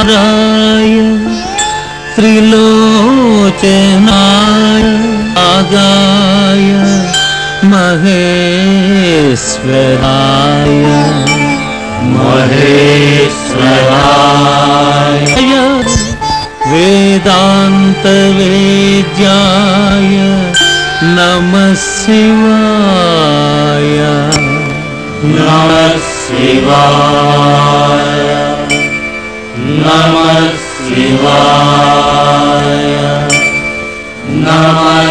त्रिलोचनाय आगाय महेश्वराय महेश्वराय वेदान्तवेद्याय नमः शिवाय नमः शिवाय नमः शिवाय नमः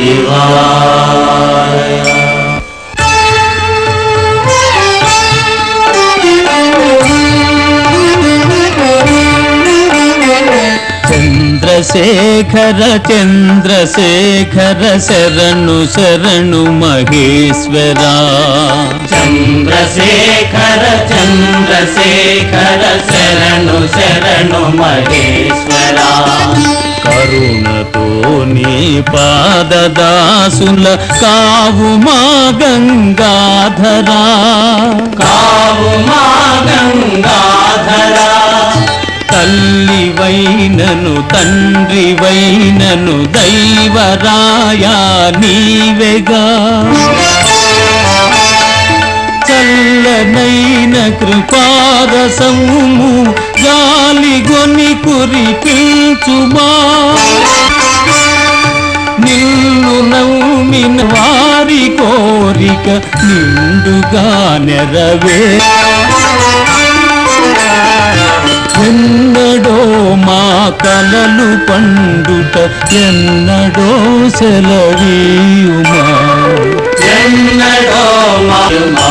शिवाय చంద్రశేఖర చంద్రశేఖర శరణు శరణు మహేశ్వరా చంద్రశేఖర చంద్రశేఖర శరణు శరణు మహేశ్వరా కరుణతో నీ పాదదాసుల కావు మా గంగాధరా కావు మా గంగాధరా తల్లి వైనను తండ్రి వైనను దైవరాయా నీవెగా చల్లనైన కృపారసము గాలిగొని కురిపించుమా నిన్ను నవ్మిన వారి కోరిక నిండుగా నెరవే ఎన్నడో మా కలలు పండుట ఎన్నడో సెలవీయుమా ఎన్నడో మహిమా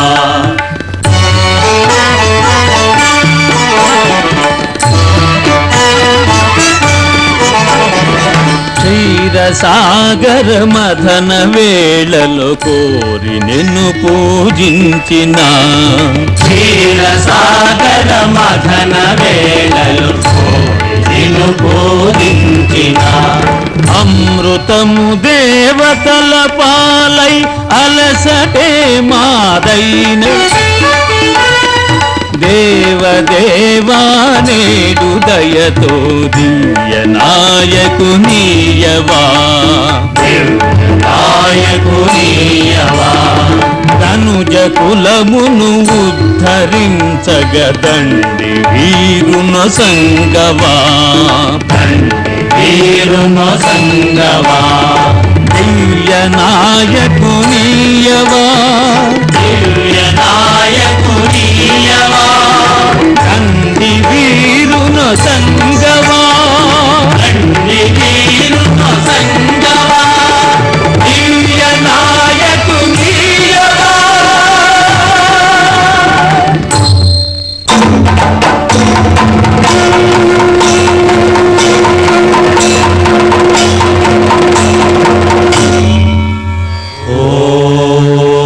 క్షీరసాగర మథన వేళలో కోరి నిన్ను పూజించిన క్షీరసాగర మథన వేళలు కోరి నిన్ను పూజించిన అమృతము దేవతల పాలై అలసటే మాదైన దేవదేవా నేడు దయతో దివ్య నాయకు నీయవా నాయకునీయవా తనుజ కులమును ఉద్ధరించగదండి వీరున సంగవా వీరును సంగవా దివ్య నాయకు నీయవా దివ్య నాయకునీయవా కంది వీరున సంగవా తండ్రి వీరును సంగవా దివ్య నాయకునీయవా ఓ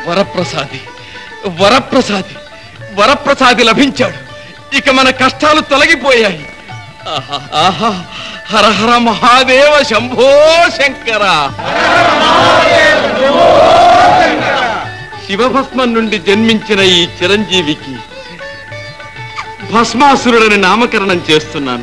వరప్రసాది వరప్రసాది వరప్రసాది లభించాడు ఇక మన కష్టాలు తొలగిపోయాయి ఆహా, ఆహా హర హర మహాదేవ శంభో శంకర శివభస్మం నుండి జన్మించిన ఈ చిరంజీవికి భస్మాసురుడని నామకరణం చేస్తున్నాను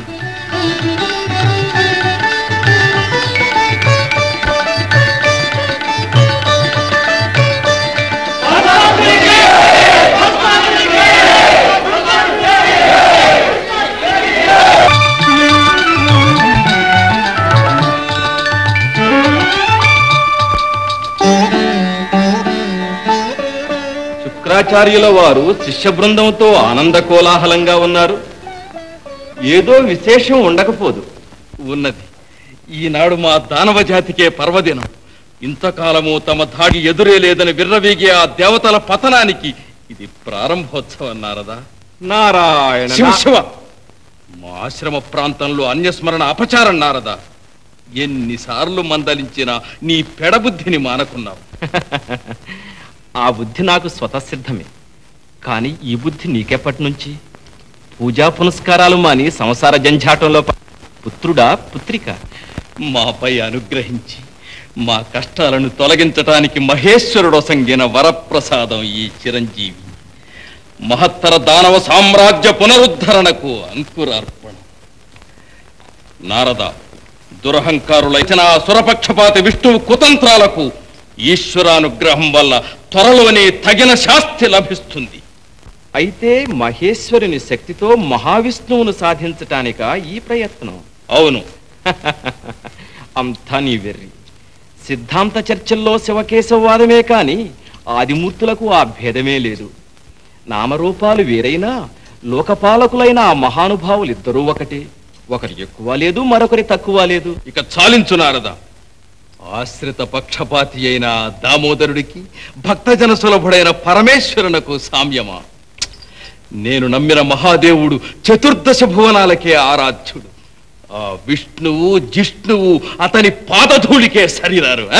శుక్రాచార్యుల వారు శిష్య బృందంతో ఆనంద కోలాహలంగా ఉన్నారు ఏదో విశేషం ఉండకపోదు ఉన్నది ఈనాడు మా దానవ జాతికే పర్వదినం ఇంతకాలము తమ ధాడి ఎదురే లేదని విర్రవీగే ఆ దేవతల పతనానికి ఇది ప్రారంభోత్సవం నారదా నారాయణ శివ శివ మా ఆశ్రమ ప్రాంతంలో అన్యస్మరణ అపచారం నారదా ఎన్నిసార్లు మందలించినా నీ పెడబుద్ధిని మానకున్నావు ఆ బుద్ధి నాకు స్వతసిద్ధమే కానీ ఈ బుద్ధి నీకెప్పటి నుంచి పూజా పునస్కారాలు మాని సంసార జంఝాటంలో ప- పుత్రుడా పుత్రిక మాపై అనుగ్రహించి మా కష్టాలను తొలగించటానికి మహేశ్వరుడు సంగిన వరప్రసాదం ఈ చిరంజీవి మహత్తర దానవ సామ్రాజ్య పునరుద్ధరణకు అంకురార్పణ నారద దురహంకారులైన ఆ సురపక్షపాతి విష్ణువు కుతంత్రాలకు ఈశ్వరానుగ్రహం వల్ల త్వరలోనే తగిన శాస్తి లభిస్తుంది అయితే మహేశ్వరుని శక్తితో మహావిష్ణువును సాధించటానిక ఈ ప్రయత్నం అవును అంతా నీ వెర్రి సిద్ధాంత చర్చల్లో శివకేశవవాదమే కాని ఆదిమూర్తులకు ఆ భేదమే లేదు నామరూపాలు వేరైనా లోకపాలకులైన ఆ మహానుభావులు ఇద్దరూ ఒకటే ఒకరి ఎక్కువ లేదు మరొకరి తక్కువ లేదు ఇక చాలించు నారద ఆశ్రిత పక్షపాతి అయిన దామోదరుడికి భక్తజన సులభుడైన పరమేశ్వరునకు సామ్యమా నేను నమ్మిన మహాదేవుడు చతుర్దశ భువనాలకే ఆరాధ్యుడు ఆ విష్ణువు జిష్ణువు అతని పాదధూళికే సరిరారు ఆ?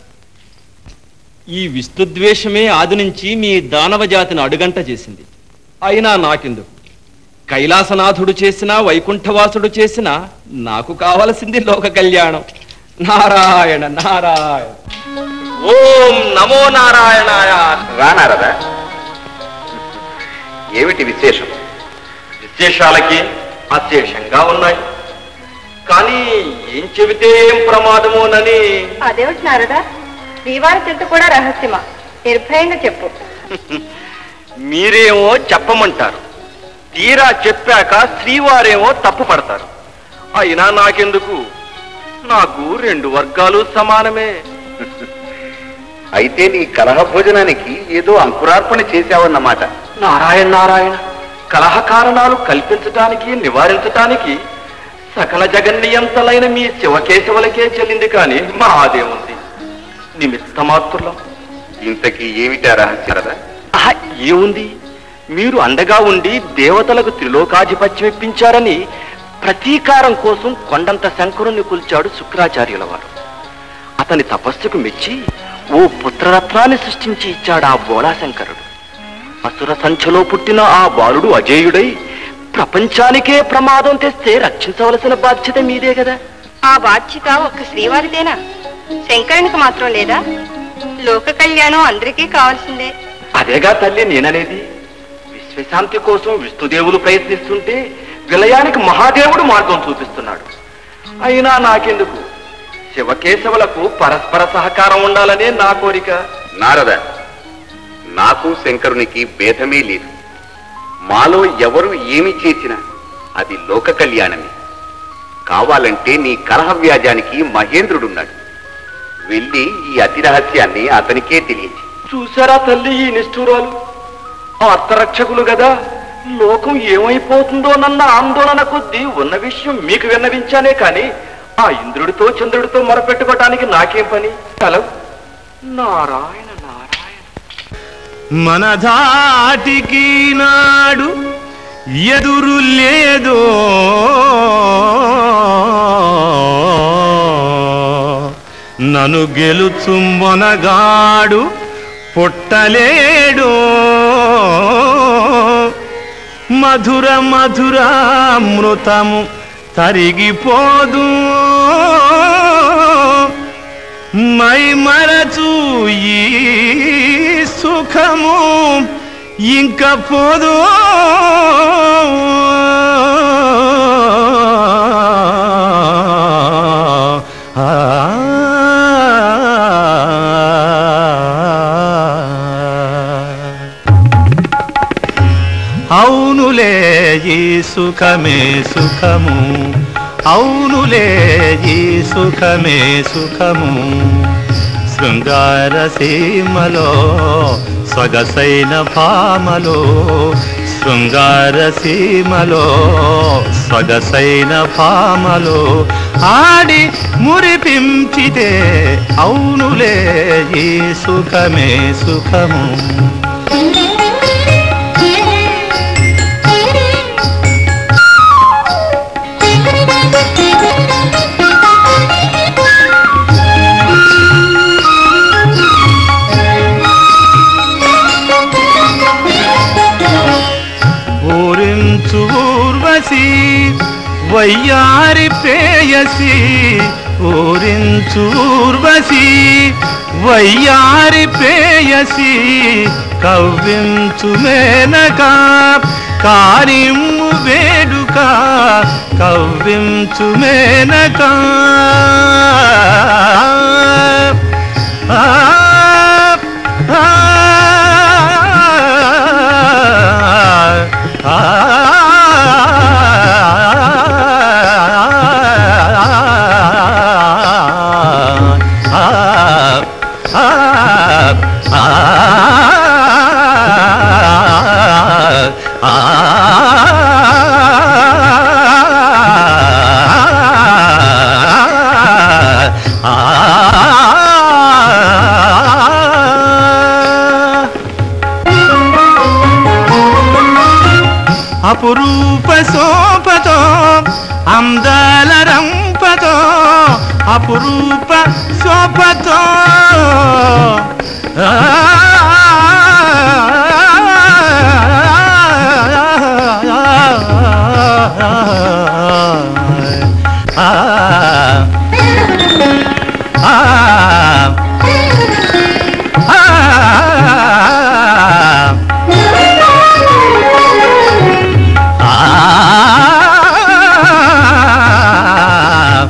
ఈ విష్ణుద్వేషమే ఆది నుంచి మీ దానవ జాతిని అడుగంట చేసింది అయినా నాకెందుకు కైలాసనాథుడు చేసినా వైకుంఠవాసుడు చేసినా నాకు కావలసింది లోక కళ్యాణం నారాయణ నారాయణ ఓం నమో నారాయణాయ రానారదా ఏమిటి విశేషం విశేషాలకి అశేషంగా ఉన్నాయి కానీ ఏం చెబితే ఏం ప్రమాదమోనని అదేమిటి నారదా శ్రీవారి చెట్టు కూడా రహస్యమా నిర్భయంగా చెప్పు మీరేమో చెప్పమంటారు తీరా చెప్పాక శ్రీవారేమో తప్పు పడతారు అయినా నాకెందుకు నాకు రెండు వర్గాలు సమానమే అయితే నీ కలహ భోజనానికి ఏదో అంకురార్పణ చేశావన్నమాట నారాయణ నారాయణ కలహ కారణాలు కల్పించటానికి నివారించటానికి సకల జగన్నియంతలైన మీ శివకేశవులకే చెల్లింది కానీ మాదేముంది నిమిత్త మాత్రులం ఇంతకీ ఏమిటా రహస్యరదా ఆహా, ఏముంది మీరు అండగా ఉండి దేవతలకు త్రిలోకాధిపత్యం ఇప్పించారని ప్రతీకారం కోసం కొండంత శంకరుణ్ణి కూల్చాడు శుక్రాచార్యుల వారు అతని తపస్సుకు మెచ్చి ఓ పుత్రరత్నాన్ని సృష్టించి ఇచ్చాడు ఆ బోళాశంకరుడు అసుర సంఖ్యలో పుట్టిన ఆ బాలుడు అజేయుడై ప్రపంచానికే ప్రమాదం తెస్తే రక్షించవలసిన బాధ్యత మీదే కదా ఆ బాధ్యత ఒక్క శ్రీవారిదేనా శంకరునికి మాత్రం లేదా లోక కళ్యాణం అందరికీ కావాల్సిందే అదేగా తల్లి నేననేది విశ్వశాంతి కోసం విష్ణుదేవులు ప్రయత్నిస్తుంటే విలయానికి మహాదేవుడు మార్గం చూపిస్తున్నాడు అయినా నాకెందుకు శివకేశవులకు పరస్పర సహకారం ఉండాలనే నా కోరిక నారద నాకు శంకరునికి భేదమే లేదు మాలో ఎవరు ఏమి చేసినా అది లోక కళ్యాణమే కావాలంటే నీ కలహ వ్యాజానికి మహేంద్రుడున్నాడు వెళ్ళి ఈ అతి రహస్యాన్ని అతనికే తెలియచి చూసారా తల్లి ఈ నిష్ఠూరాలు ఆర్తరక్షకులు కదా లోకం ఏమైపోతుందోనన్న ఆందోళన కొద్దీ ఉన్న విషయం మీకు విన్నవించానే కాని ఆ ఇంద్రుడితో చంద్రుడితో మొరపెట్టుకోవటానికి నాకేం పని కలవు నారాయణ నారాయణ మన ధాటికి నాడు ఎదురు లేదో నన్ను గెలుచు మొనగాడు పుట్టలేడు మధుర మధురామృతము తరిగిపోదు మై మరచు ఈ సుఖము ఇంక పోదు అవునులే ఈ సుఖమే సుఖము అవునులే ఈ సుఖమే సుఖము శృంగార సీమలో సొగసైన భామలో శృంగార సీమలో సొగసైన భామలో ఆడి మురిపించితే అవునులే ఈ సుఖమే సుఖము ఊరించు ఊర్వశి వయ్యారి ప్రేయసి ఊరించు ఊర్వశి వయ్యారి ప్రేయసి కవ్వించు మేనక కారిమ్ము వేడుక కవ్వించు మేనక ఆ ఆ అపురూప శోభతో అందాల రంపతో అపురూప శోభతో ఆ, ఆ, ఆ, ఆ, ఆ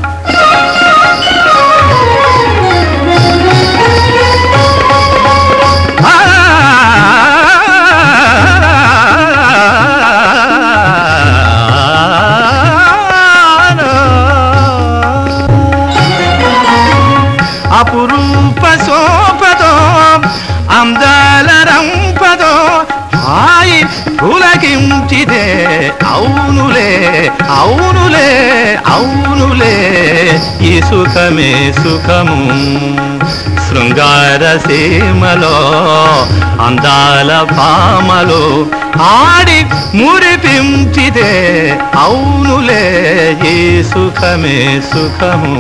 అపురూప శోభతో అందాల రంపతో హాయి పులకించిదే అవునులే అవునులే అవునులే ఈ సుఖమే సుఖము శృంగార సీమలో అందాల భామలో ఆడి మురిపించిదే అవునులే ఈ సుఖమే సుఖము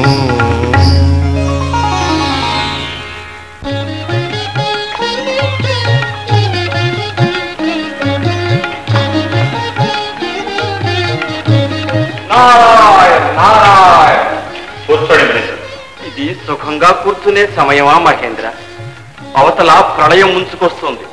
నారాయణ నారాయణ కూర్చోండి మినిస్టర్. ఇది సుఖంగా కూర్చునే సమయమా మహేంద్ర అవతల ప్రళయం ముంచుకొస్తుంది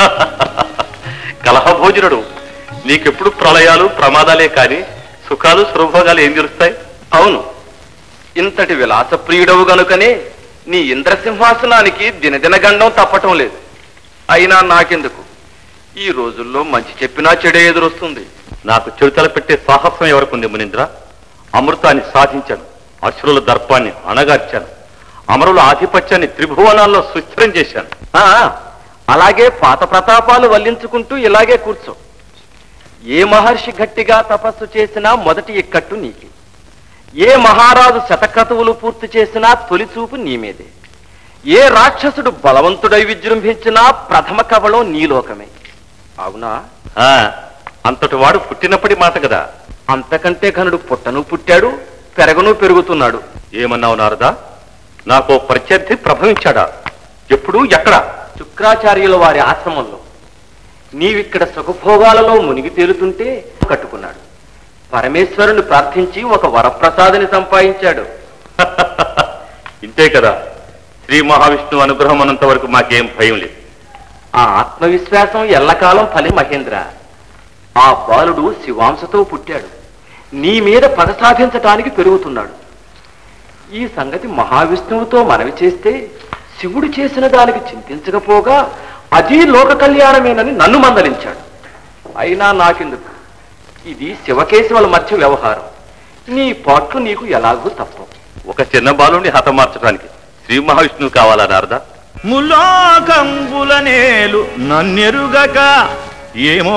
కలహభోజనుడు నీకెప్పుడు ప్రళయాలు ప్రమాదాలే కాని సుఖాలు సురభోగాలు ఏం తెలుస్తాయి అవును ఇంతటి విలాస ప్రియుడవు గనుకనే నీ ఇంద్రసింహాసనానికి దినదిన గండం తప్పటం లేదు అయినా నాకెందుకు ఈ రోజుల్లో మంచి చెప్పినా చెడే ఎదురొస్తుంది నాకు చెడుతల పెట్టే సాహసం ఎవరికుంది మునీంద్ర అమృతాన్ని సాధించాను అసురుల దర్పాన్ని అణగార్చాను అమరుల ఆధిపత్యాన్ని త్రిభువనాల్లో సుస్థిరం చేశాను ఆ, అలాగే పాత ప్రతాపాలు వల్లించుకుంటూ ఇలాగే కూర్చో ఏ మహర్షి గట్టిగా తపస్సు చేసినా మొదటి ఇక్కట్టు నీకే ఏ మహారాజు శతక్రతువులు పూర్తి చేసినా తొలి చూపు నీ మీదే ఏ రాక్షసుడు బలవంతుడై విజృంభించినా ప్రథమ కవళం నీలోకమే అవునా ఆ, అంతటి వాడు పుట్టినప్పటి మాట కదా అంతకంటే ఘనుడు పుట్టను పుట్టాడు పెరగను పెరుగుతున్నాడు ఏమన్నావు నారదా నాకు ప్రత్యర్థి ప్రభవించాడా ఎప్పుడు ఎక్కడ చుక్క శుక్రాచార్యుల వారి ఆశ్రమంలో నీవిక్కడ సుఖభోగాలలో మునిగి తేలుతుంటే కట్టుకున్నాడు పరమేశ్వరుని ప్రార్థించి ఒక వరప్రసాదని సంపాదించాడు ఇంతే కదా శ్రీ మహావిష్ణువు అనుగ్రహం అన్నంత వరకు మాకేం భయం లేదు ఆ ఆత్మవిశ్వాసం ఎల్లకాలం ఫలి మహేంద్ర ఆ బాలుడు శివాంశతో పుట్టాడు నీ మీద పగ సాధించటానికి పెరుగుతున్నాడు ఈ సంగతి మహావిష్ణువుతో మనవి చేస్తే శివుడు చేసిన దానికి చింతించకపోగా అది లోక కళ్యాణమేనని నన్ను మందలించాడు అయినా నాకెందుకు ఇది శివకేశవుల మధ్య వ్యవహారం నీ పాట్లు నీకు ఎలాగూ తప్పవు ఒక చిన్న బాలుని హతమార్చడానికి శ్రీ మహావిష్ణువు కావాలా నారదా ములోకంబుల నేలు నన్నెరుగక ఏమో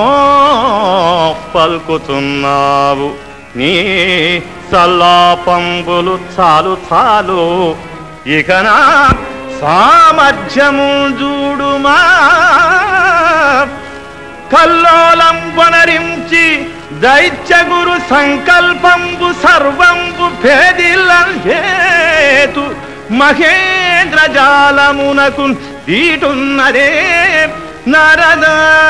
పలుకుతున్నావు నీ సల్లాపంబులు చాలు చాలు ఇక నా సామర్థ్యము చూడుమా కల్లోలం వనరించి దైత్యగురు సంకల్పంబు సర్వంబు భేదిల్లేతు మహేంద్ర జాలమునకు దీటున్నదే నరద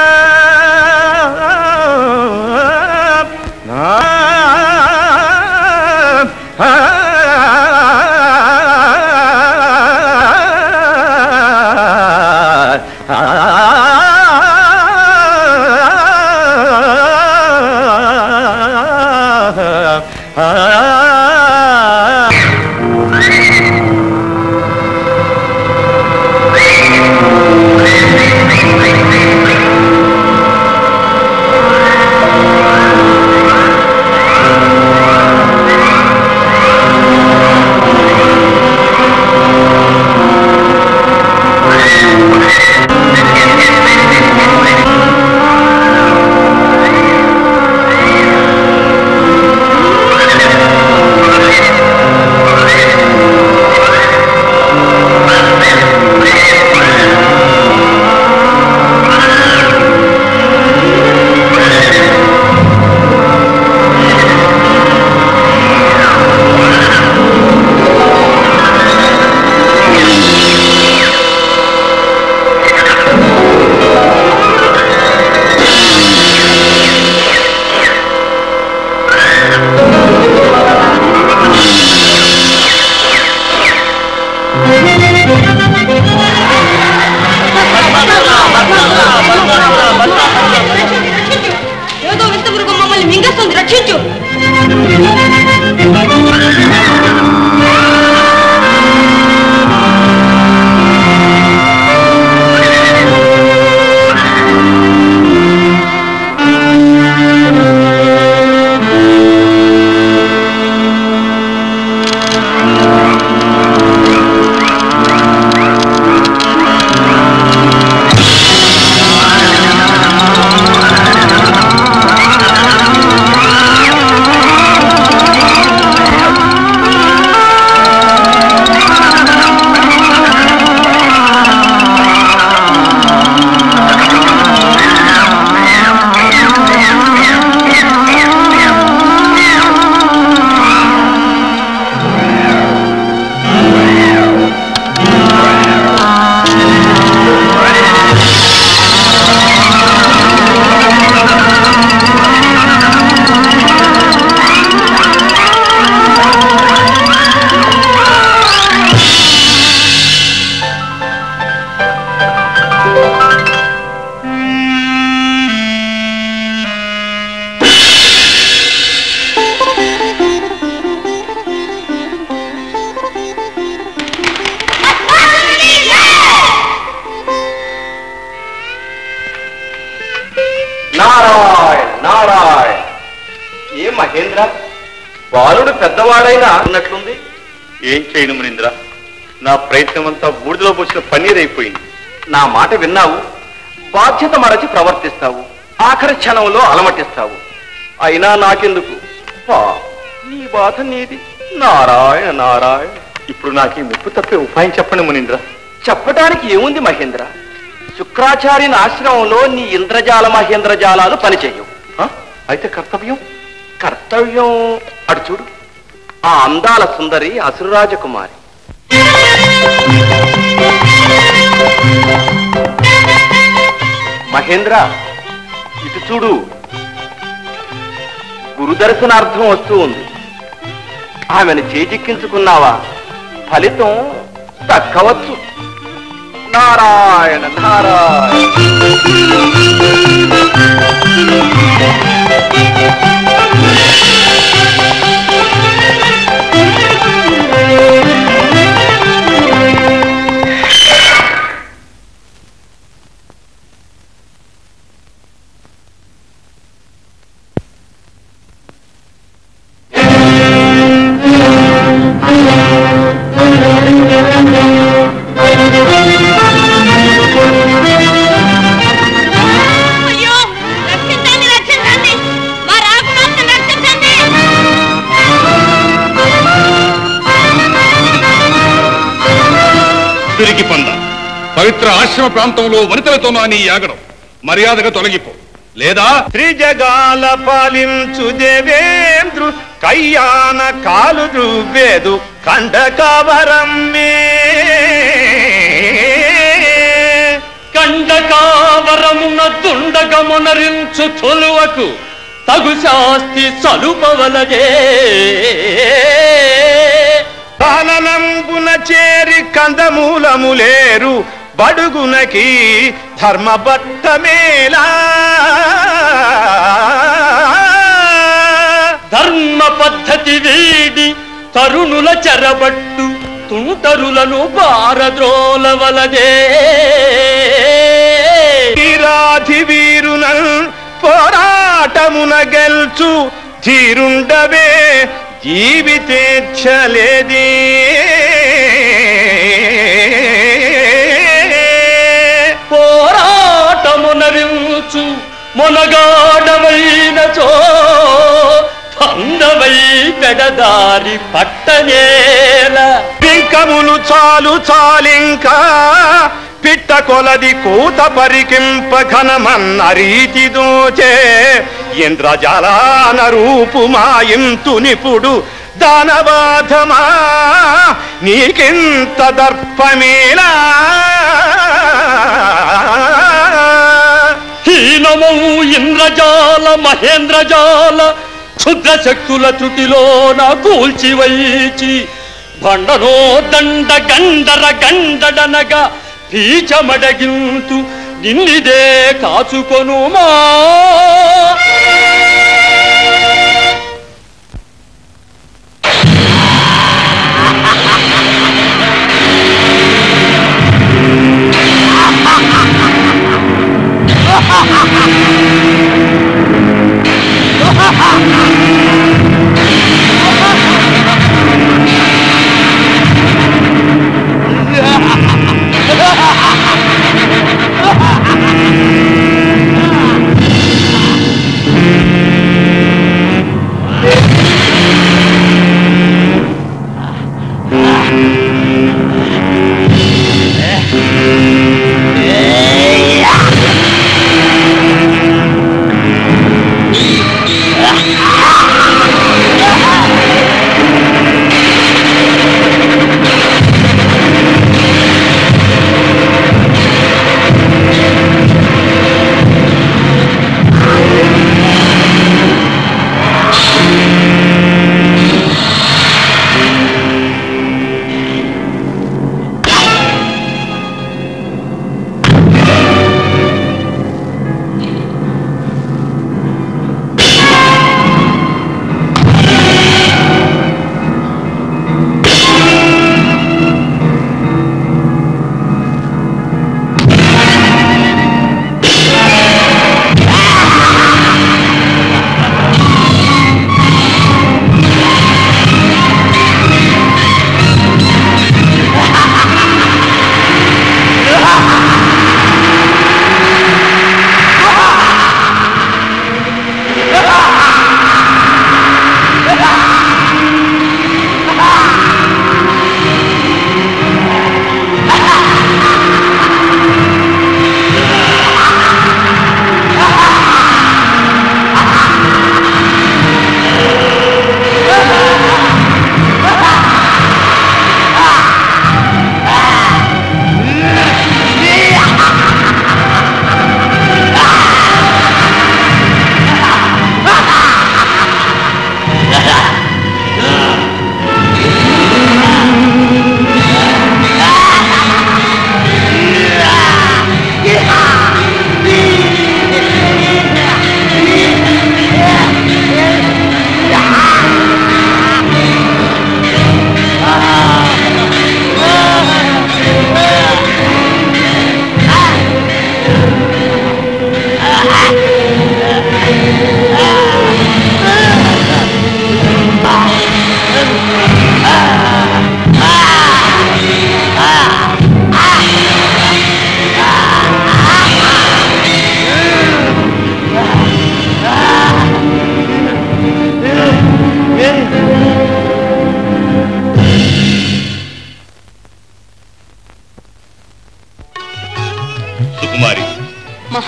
ఏదో వింత మృగం మమ్మల్ని మింగేస్తుంది రక్షించు నారాయణ నారాయణ ఏ మహేంద్ర బాలుడు పెద్దవాడైనా అన్నట్లుంది ఏం చేయను మునీంద్ర నా ప్రయత్నం అంతా బూడిదలో పోసిన పన్నీర్ అయిపోయింది నా మాట విన్నావు బాధ్యత మరచి ప్రవర్తిస్తావు ఆఖరి క్షణంలో అలమటిస్తావు అయినా నాకెందుకు పా, నీ బాధ నీది నారాయణ నారాయణ ఇప్పుడు నాకు ఈ ముప్పు తప్పే ఉపాయం చెప్పండి మునీంద్ర చెప్పడానికి ఏముంది మహేంద్ర శుక్రాచార్యుని ఆశ్రమంలో నీ ఇంద్రజాల మహేంద్రజాలాలు పనిచేయవు ఆ? అయితే కర్తవ్యం కర్తవ్యం అటు చూడు ఆ అందాల సుందరి అసురరాజకుమారి ఆ మహేంద్ర ఇటు చూడు గురుదర్శనార్థం వస్తూ ఉంది ఆమెను చేజిక్కించుకున్నావా ఫలితం దక్కవచ్చు నారాయణ నారాయణ అయ్యో రక్షించండి రక్షించండి మా రాకుమార్తెను రక్షించండి తిరిగి పంద పవిత్ర ఆశ్రమ ప్రాంతంలో వనితలతోనా నీ యాగడం మర్యాదగా తొలగిపో లేదా త్రిజగాల పాలించు దేవేంద్రు కయ్యాన కాలు దువ్వేదు కండకావరమ్మే కండకావరమున దుండగమునరించు తొలువకు తగు శాస్తి సలుపవలదే కాలనంబున చేరి కందమూలములేరు బడుగునకి ధర్మబట్టమేలా ధర్మ పద్ధతి వీడి తరుణుల చెరబట్టు తుంటరులను బారద్రోలవలదే వీరాధి వీరునల్ పోరాటమున గెల్చు తీరుండవే జీవితేచ్ఛలేదే పోరాటమునరించు మొనగాడవైనచో పందవై పెడదారి పట్టనేల పింకములు చాలు చాలింకా పిట్ట కొలది కూత పరికింప ఘనమన్న రీతి దోచే ఇంద్రజాలాన రూపు మాయింతు నిపుడు దానబాధమా నీకింత దర్పమేలా హీనమౌ ఇంద్రజాల మహేంద్రజాల క్షుద్ర శక్తుల త్రుటిలోన కూల్చివైచి బండనో దండ గండర గండడనగా పీచమడగింతు నిన్నిదే కాచుకొనుమా ఆ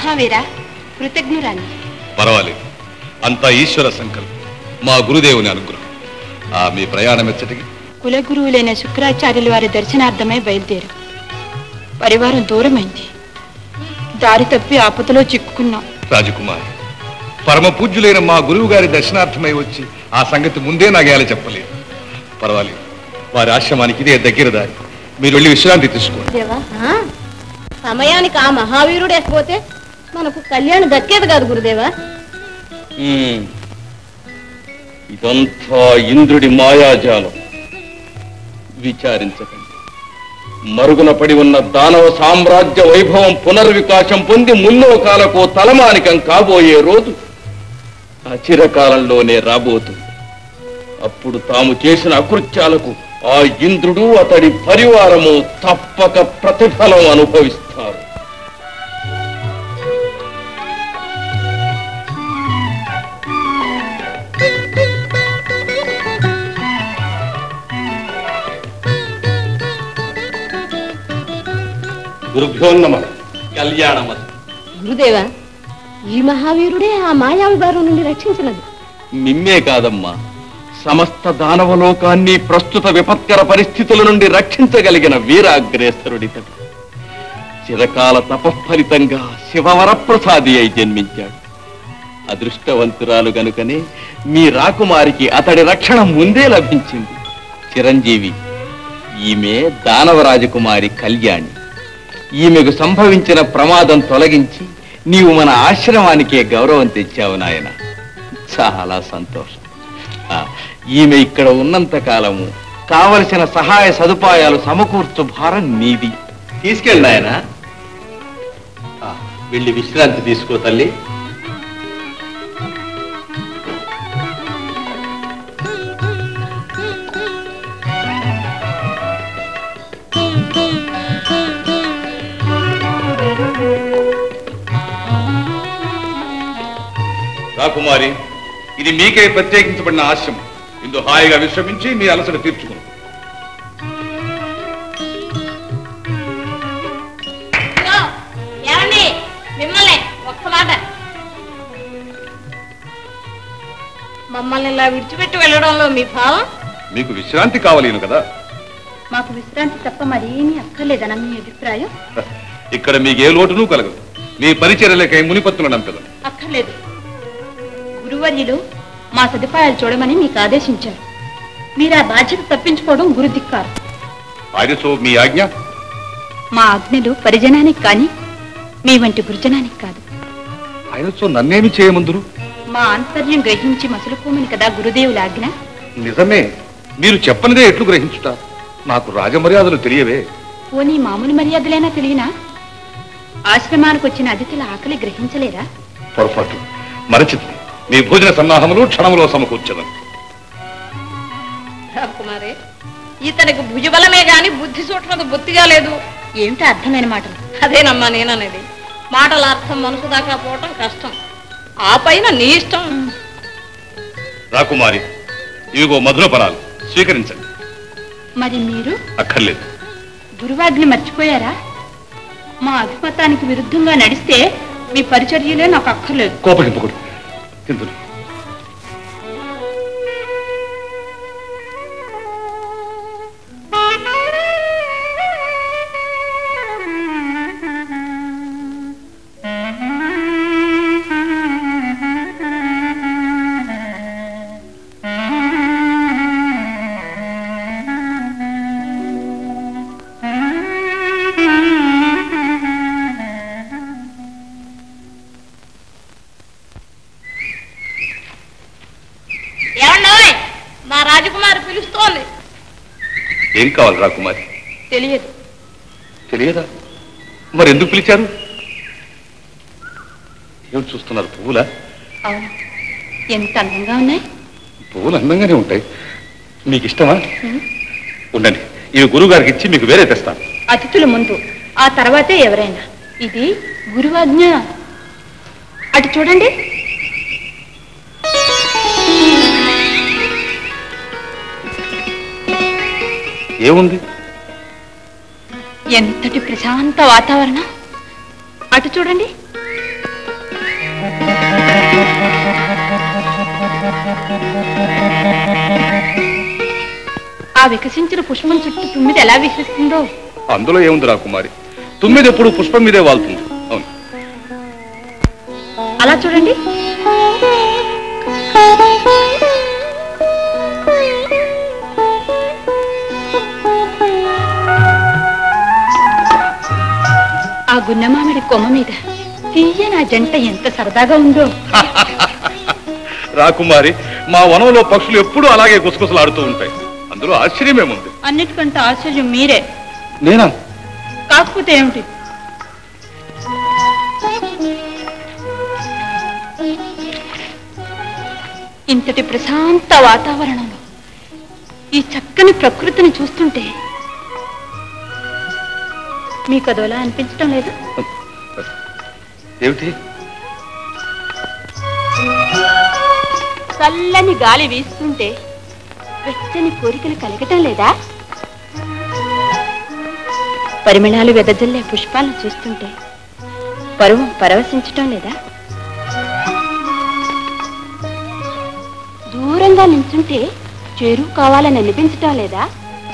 మహావీర కృతజ్ఞురాలి పర్వాలేదు అంతా ఈశ్వర సంకల్పం మా గురుదేవుని అనుగ్రహం ఆ మీ ప్రయాణం ఎచ్చటికి కులగురువులైన శుక్రాచార్యుల వారి దర్శనార్థమై బయలుదేరు పరివారం దూరమైంది దారి తప్పి ఆపదలో చిక్కుకున్నాం రాజకుమారి పరమ పూజ్యులైన మా గురువు గారి దర్శనార్థమై వచ్చి ఆ సంగతి ముందే నాగేలా చెప్పలేదు పర్వాలేదు వారి ఆశ్రమానికి ఇదే దగ్గర దారి మీరు వెళ్ళి విశ్రాంతి తీసుకోండి దేవా సమయానికి ఆ మహావీరుడు ఎక్కిపోతే మనకు కళ్యాణం దక్కేది కాదు గురుదేవా ఉమ్. ఇదంతా ఇంద్రుడి మాయాజాలం విచారించకండి మరుగున పడి ఉన్న దానవ సామ్రాజ్య వైభవం పునర్వికాసం పొంది ముల్లోకాలకు తలమానికం కాబోయే రోజు అచిరకాలంలోనే రాబోతుంది అప్పుడు తాము చేసిన అకృత్యాలకు ఆ ఇంద్రుడు అతడి పరివారము తప్పక ప్రతిఫలం అనుభవిస్తారు గురుభ్యో నమ కళ్యాణమస్తు గురుదేవా ఈ మహావీరుడే ఆ మాయావి బారు నుండి రక్షించినది నిమ్మే కాదమ్మా సమస్త దానవలోకాన్ని ప్రస్తుత విపత్కర పరిస్థితుల నుండి రక్షించగలిగిన వీరాగ్రేసరుడితడు చిరకాల తపఫలితంగా శివవరప్రసాది అయి జన్మించాడు అదృష్టవంతురాలు గనుకనే మీ రాకుమారికి అతడి రక్షణ ముందే లభించింది చిరంజీవి ఈమె దానవ రాజకుమారి కళ్యాణి ఈమెకు సంభవించిన ప్రమాదం తొలగించి నీవు మన ఆశ్రమానికే గౌరవం తెచ్చావు నాయన చాలా సంతోషం ఆ, ఈమె ఇక్కడ ఉన్నంత కాలము కావలసిన సహాయ సదుపాయాలు సమకూర్చు భారం నీది తీసుకెళ్ళి ఆయన వెళ్ళి విశ్రాంతి తీసుకో తల్లి రాకుమారి ఇది మీకే ప్రత్యేకించబడిన ఆశ్రమం ఇందు హాయిగా విశ్రమించి మీ అలసట తీర్చుకుని ఏమండి మిమ్మల్ని ఒక్క మాట మమ్మల్ని ఇలా విడిచిపెట్టి వెళ్ళడంలో మీ భావం మీకు విశ్రాంతి కావలేను కదా మాకు విశ్రాంతి తప్ప మరేమీ అక్కర్లేదన్న మీ అభిప్రాయం ఇక్కడ మీకు ఏ లోటును కలగదు మీ పరిచర్యలకై మునిపత్తులను నంపెదను అక్కర్లేదు గురువర్యులు మా సదుపాయాలు చూడమని మీకు ఆదేశించారు మీరు ఆ బాధ్యత తప్పించుకోవడం గురుధిక్కారు ఆయనతో మీ ఆజ్ఞ మా ఆజ్ఞలు పరిజనానికి కానీ మీ వంటి గురుజనానికి కాదు ఆయనతో నన్నేమి చేయమందురు మా ఆంతర్యం గ్రహించి మసులుకోమని కదా గురుదేవుల ఆజ్ఞ నిజమే మీరు చెప్పనిదే ఎట్లు గ్రహించుట నాకు రాజమర్యాదలు తెలియవే పోనీ మామూలు మర్యాదలైనా తెలియనా ఆశ్రమానికి వచ్చిన అతిథుల ఆకలి గ్రహించలేరా పొరపాటు మరచితి మీ భోజన సన్నాహములు క్షణములో సమకూర్చదను కుమారి ఇతనికి భుజబలమే గాని బుద్ధి సూక్ష్మత బొత్తిగా లేదు ఏమిటో అర్థమైన మాటలు అదేనమ్మా నేననేది మాటల అర్థం మనసు దాకా పోవటం కష్టం ఆ పైన నీ ఇష్టం రాకుమారి ఇవిగో మధుర పరాలు స్వీకరించండి మరి మీరు అక్కర్లేదు గురువాజ్ఞ మర్చిపోయారా మా అభిమతానికి విరుద్ధంగా నడిస్తే మీ పరిచర్యలే నాకు అక్కర్లేదు కోపగింపకూడదు తిందును ఏమన్నాయ్ మా రాజకుమారి పిలుస్తోంది ఏం కావాలి రాకుమారి తెలియదు తెలియదా మరి ఎందుకు పిలిచారు ఏమిటి చూస్తున్నారు పువ్వులా అవును ఎంత అందంగా ఉన్నాయి పువ్వులు అందంగానే ఉంటాయి మీకు ఇష్టమా ఉండండి ఇవి గురువు గారికి ఇచ్చి మీకు వేరే తెస్తాను అతిథుల ముందు ఆ తర్వాతే ఎవరైనా ఇది గురువాజ్ఞ అటు చూడండి ఏముంది ఎంతటి ప్రశాంత వాతావరణం అటు చూడండి ఆ వికసించిన పుష్పం చుట్టూ తుమ్మిది ఎలా వికసిస్తుందో అందులో ఏముంది రాకుమారి తుమ్మిది ఎప్పుడు పుష్పం మీదే వాళ్తుంది అవును అలా చూడండి ఆ గున్నమామిడి కొమ్మ మీద తీయ నా జంట ఎంత సరదాగా ఉందో రాకుమారి మా వనంలో పక్షులు ఎప్పుడూ అలాగే గుసగుసలాడుతూ ఉంటాయి అందులో ఆశ్చర్యమేముంది అన్నిటికంటే ఆశ్చర్యం మీరే నేనా కాకపోతే ఏమిటి ఇంతటి ప్రశాంత వాతావరణంలో ఈ చక్కని ప్రకృతిని చూస్తుంటే మీకు అదోలా అనిపించడం లేదు ఏమిటి చల్లని గాలి వీస్తుంటే వెచ్చని కోరికలు కలగటం లేదా పరిమళాలు వెదజల్లే పుష్పాలను చూస్తుంటే పరువం పరవశించటం లేదా దూరంగా నించుంటే చేరువు కావాలని అనిపించటం లేదా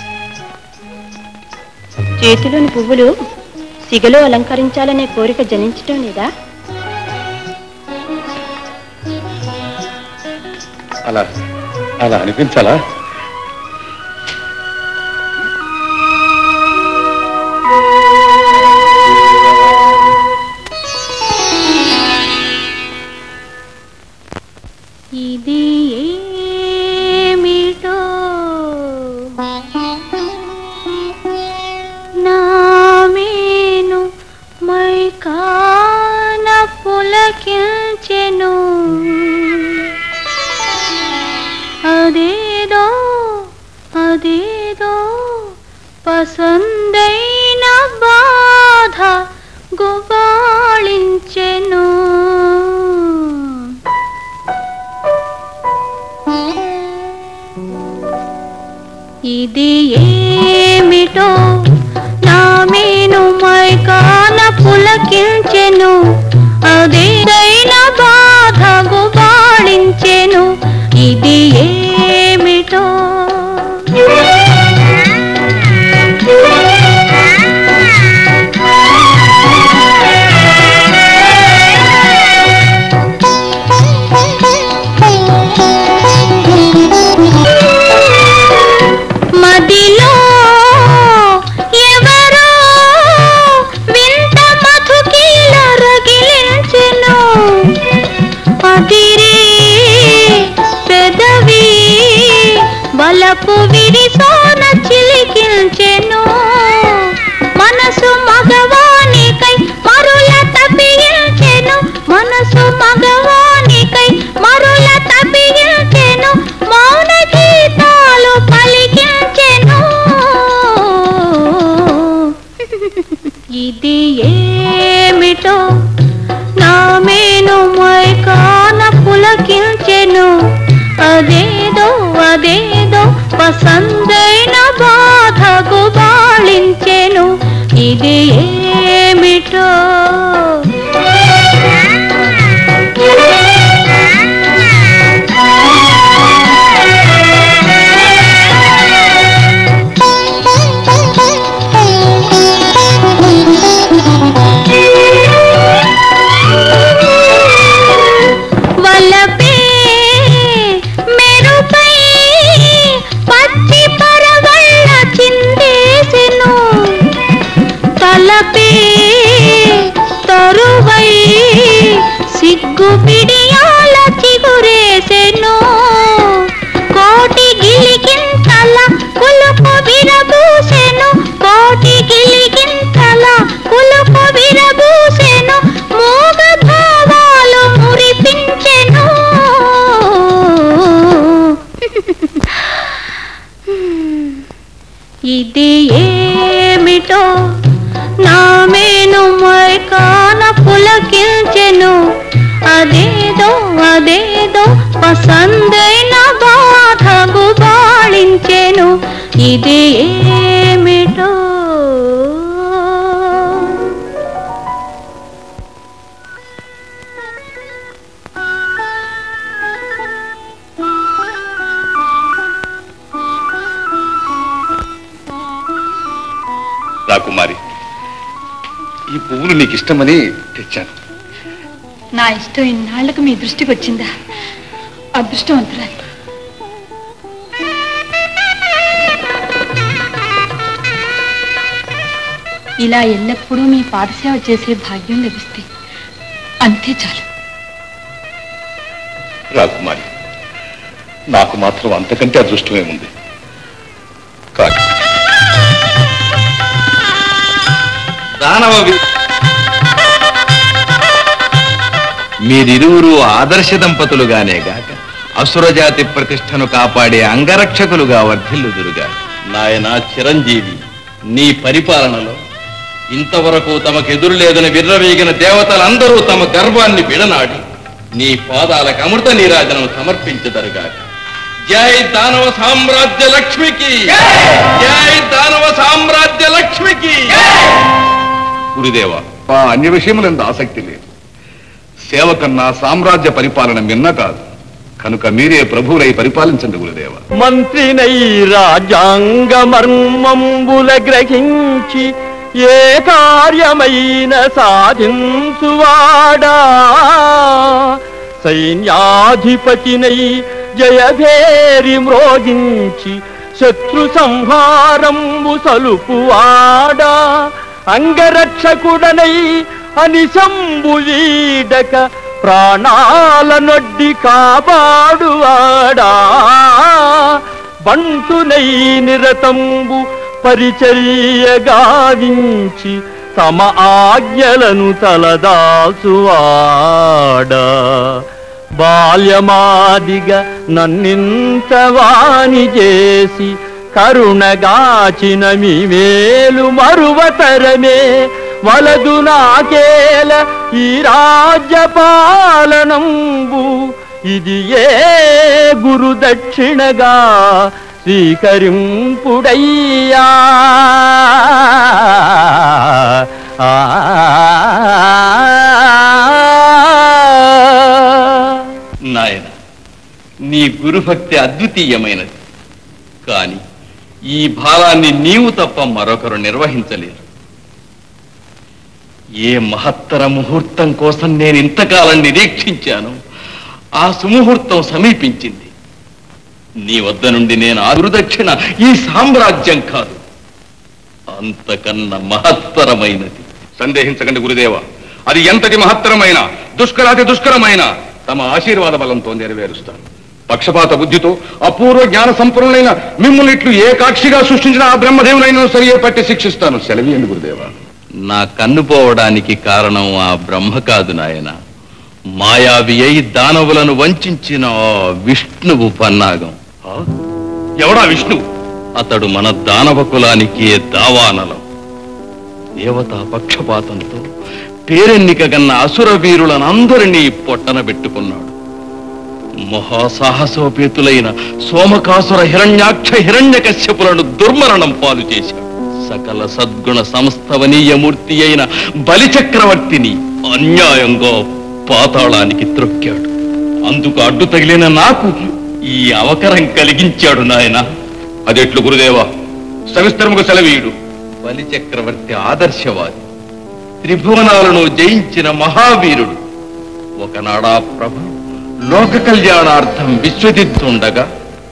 చేతిలోని పువ్వులు సిగలో అలంకరించాలనే కోరిక జనించటం లేదా అలా అలా అనిపించాలా ఇది ఏమిటో నామేను మైకాన పులకించెను అదేదో అదేదో పసందైన బాధ గుబాళించెను ఇది ఏమిటో నా మేను మైకాన పులకించెను అదేదైన బాధ గుబాళించెను ఇది ఏమిటో మదిలో ఎవరో వింత మధుకీల రగిలించెను అదిరే పెదవి బలపు విరిసోన చిలికించెను మనసు మగవానికై మరుల తప్పించెను మనసు మగవానికై మరుల తప్పించెను మౌన గీతాలు పలికించెను ఇది ఏమిటో నా మేను మైకాన పులకించెను అదేదో అదేదో పసందైన బాధకు బాళించెను ఇది ఏమిటో వలపే మెరుపై పచ్చి పరవళ్ళ చిందేసెను తలపే తరువై సిగ్గు పిడియాల చిగురేసెను కోటి గిలిగింతల కులుపు విరబూసెను కోటి గిలిగింతల కులుపు విరబూసెను మూగ భావాలు మురిపించెను ఇది ఏమిటో నా మేను మైకాన పులకించెను అదేదో అదేదో పసందైన బాధ గుబాళించెను ఇది ఏమిటో రాకుమారి ఈ పువ్వులు నీకు ఇష్టమని తెచ్చాను నా ఇష్టం ఇన్నాళ్లకు మీ దృష్టికి వచ్చిందా అదృష్టవంతురాలు ఇలా ఎల్లప్పుడూ మీ పాదసేవ చేసే భాగ్యం లభిస్తే అంతే చాలు రాకుమారి నాకు మాత్రం అంతకంటే అదృష్టమే ఉంది కానీ దానవ వి- మీరిరువురు ఆదర్శ దంపతులుగానే గాక అసురజాతి ప్రతిష్టను కాపాడే అంగరక్షకులుగా వర్ధిల్లుదురుగా నాయన చిరంజీవి నీ పరిపాలనలో ఇంతవరకు తమకెదురు లేదని విర్రవీగిన దేవతలందరూ తమ గర్వాన్ని విడనాడి నీ పాదాలకు అమృత నీరాజనం సమర్పించదరుగాక జై దానవ సామ్రాజ్య లక్ష్మికి జై దానవ సామ్రాజ్య లక్ష్మికి గురుదేవ ఆ అన్య విషయములందు ఆసక్తి లేదు సేవ కన్నా సామ్రాజ్య పరిపాలన మిన్న కాదు కనుక మీరే ప్రభువులై పరిపాలించండి గురుదేవ మంత్రినై రాజ్యాంగ మర్మంబుల గ్రహించి ఏ కార్యమైన సాధించువాడా సైన్యాధిపతినై జయభేరి మ్రోగించి శత్రు సంహారంబు సలుపువాడా అంగరక్షకుడనై అనిశంబు వీడక ప్రాణాల నొడ్డి కాపాడువాడా బంటునై నిరతంబు పరిచర్య గావించి తమ ఆజ్ఞలను తలదాసువాడా బాల్యమాదిగా నన్నింత వాణి చేసి కరుణగాచిన మీ మేలు మరువతరమే వలదు నాకేల ఈ రాజ్యపాలనంబు ఇది ఏ గురు దక్షిణగా స్వీకరింపుడయ్యా ఆ నాయన నీ గురుభక్తి అద్వితీయమైనది కాని ఈ భారాన్ని నీవు తప్ప మరొకరు నిర్వహించలేరు ఏ మహత్తర ముహూర్తం కోసం నేను ఇంతకాలం నిరీక్షించాను ఆ సుముహూర్తం సమీపించింది నీ వద్ద నుండి నేను ఆ గురుదక్షిణ ఈ సామ్రాజ్యం కాదు అంతకన్నా మహత్తరమైనది సందేహించకండి గురుదేవ అది ఎంతటి మహత్తరమైన దుష్కరాతి దుష్కరమైన తమ ఆశీర్వాద బలంతో నెరవేరుస్తాను పక్షపాత బుద్ధితో అపూర్వ జ్ఞాన సంపన్నులైన మిమ్మల్ని ఇట్లు ఏకాక్షిగా సృష్టించిన ఆ బ్రహ్మదేవులైన సరియే పట్టి శిక్షిస్తాను సెలవియండి గురుదేవ నా కన్ను పోవడానికి కారణం ఆ బ్రహ్మ కాదు నాయన మాయావి అయి దానవులను వంచిన ఆ విష్ణువు పన్నాగం ఆ? ఎవడా విష్ణువు అతడు మన దానవ కులానికి దావానలం దేవతా పక్షపాతంతో పేరెన్నిక గన్న అసుర వీరులను అందరినీ పొట్టన పెట్టుకున్నాడు మహాసాహసోపేతులైన సోమకాసుర హిరణ్యాక్ష హిరణ్యకశ్యపులను దుర్మరణం పాలు చేశాడు సకల సద్గుణ సంస్థవనీయమూర్తి అయిన బలిచక్రవర్తిని అన్యాయంగా పాతాళానికి త్రొక్కాడు అందుకు అడ్డు తగిలిన నాకు ఈ అవకరం కలిగించాడు నాయనా అదెట్లు గురుదేవ సవిస్తరముగా సెలవీయుడు బలి చక్రవర్తి ఆదర్శవాది త్రిభువనాలను జయించిన మహావీరుడు ఒకనాడా ప్రభు లోక కళ్యాణార్థం విశ్వజిత్తుండగా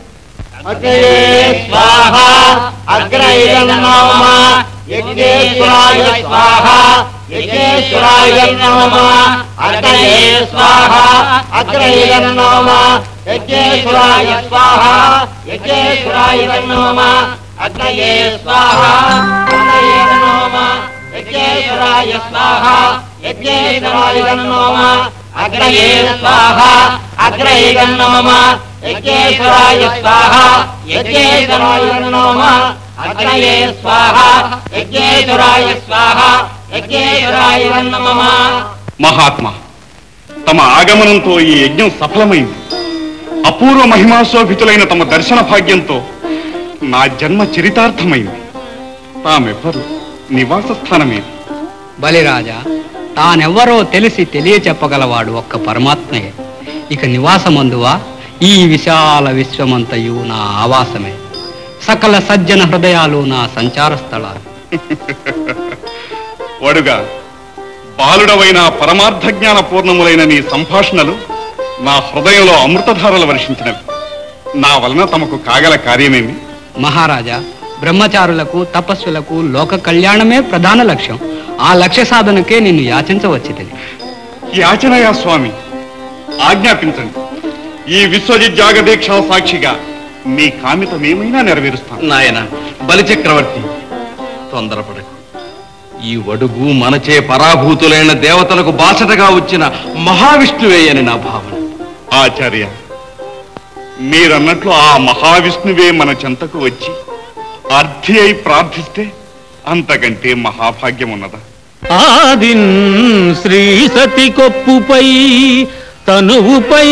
స్వాహ అగ్రయన్నమ యజ్ఞేశ్వరాయ స్వాహ యజ్ఞేశ్వరాయ నమ అగ్రయే స్వాహ అగ్రయన్నమ యజ్ఞేశ్వరాయ స్వాహ యజ్ఞేశ్వరాయ నమ అగ్రయే స్వాహ అగ్రయే నమ యజ్ఞేశ్వరాయ స్వాహ యజ్ఞేశ్వరాయ నమ అగ్రయే స్వాహ అగ్రయే నమ యజ్ఞేశ్వరాయ స్వాహ యజ్ఞేశ్వరాయ నమ అగ్రయే స్వాహ యజ్ఞేశ్వరాయ స్వాహ యజ్ఞేశ్వరాయ నమ మహాత్మా తమ ఆగమనంతో ఈ యజ్ఞం సఫలమైంది అపూర్వ మహిమాశోభితులైన తమ దర్శన భాగ్యంతో నా జన్మ చరితార్థమైంది తామెవ్వరు నివాస స్థానమేది బలిరాజా తానెవ్వరో తెలిసి తెలియచెప్పగలవాడు ఒక్క పరమాత్మయే ఇక నివాసమందువా ఈ విశాల విశ్వమంతయు నా ఆవాసమే సకల సజ్జన హృదయాలు నా సంచార స్థలాలు వడుగా బాలుడవైన పరమార్థ జ్ఞాన పూర్ణములైన నీ సంభాషణలు నా హృదయంలో అమృతధారలు వర్షించినవి నా వలన తమకు కాగల కార్యమేమి మహారాజా బ్రహ్మచారులకు తపస్సులకు లోక కళ్యాణమే ప్రధాన లక్ష్యం ఆ లక్ష్య సాధనకే నిన్ను యాచించవచ్చిది యాచనయా స్వామి ఆజ్ఞాపించండి ఈ విశ్వజిత్ జాగదీక్ష సాక్షిగా మీ కామితమేమైనా నెరవేరుస్తాను నాయన బలిచక్రవర్తి తొందరపడకు ఈ వడుగు మనచే పరాభూతులైన దేవతలకు బాసటగా వచ్చిన మహావిష్ణువే అని నా భావన ఆచార్య మీరన్నట్లు ఆ మహావిష్ణువే మన చెంతకు వచ్చి అర్థి అయి ప్రార్థిస్తే అంతకంటే మహాభాగ్యం ఉన్నదా ఆదిన్ శ్రీ సతి కొప్పుపై తనువుపై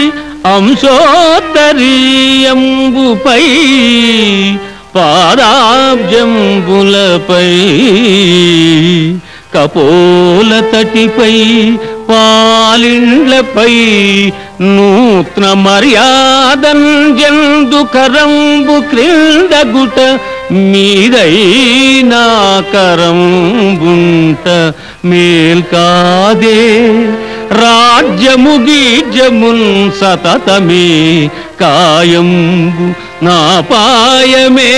అంశోత్తరీయంబుపై పాదాబ్జంబులపై కపోల తటిపై పాలిండ్లపై నూత్న మర్యాదన్ జందు కరంబు క్రిందగుట మీదైనా కరంబుంట మేల్కాదే రాజ్యము గీజ్యమున్ సతతమే కాయంబు నా పాయమే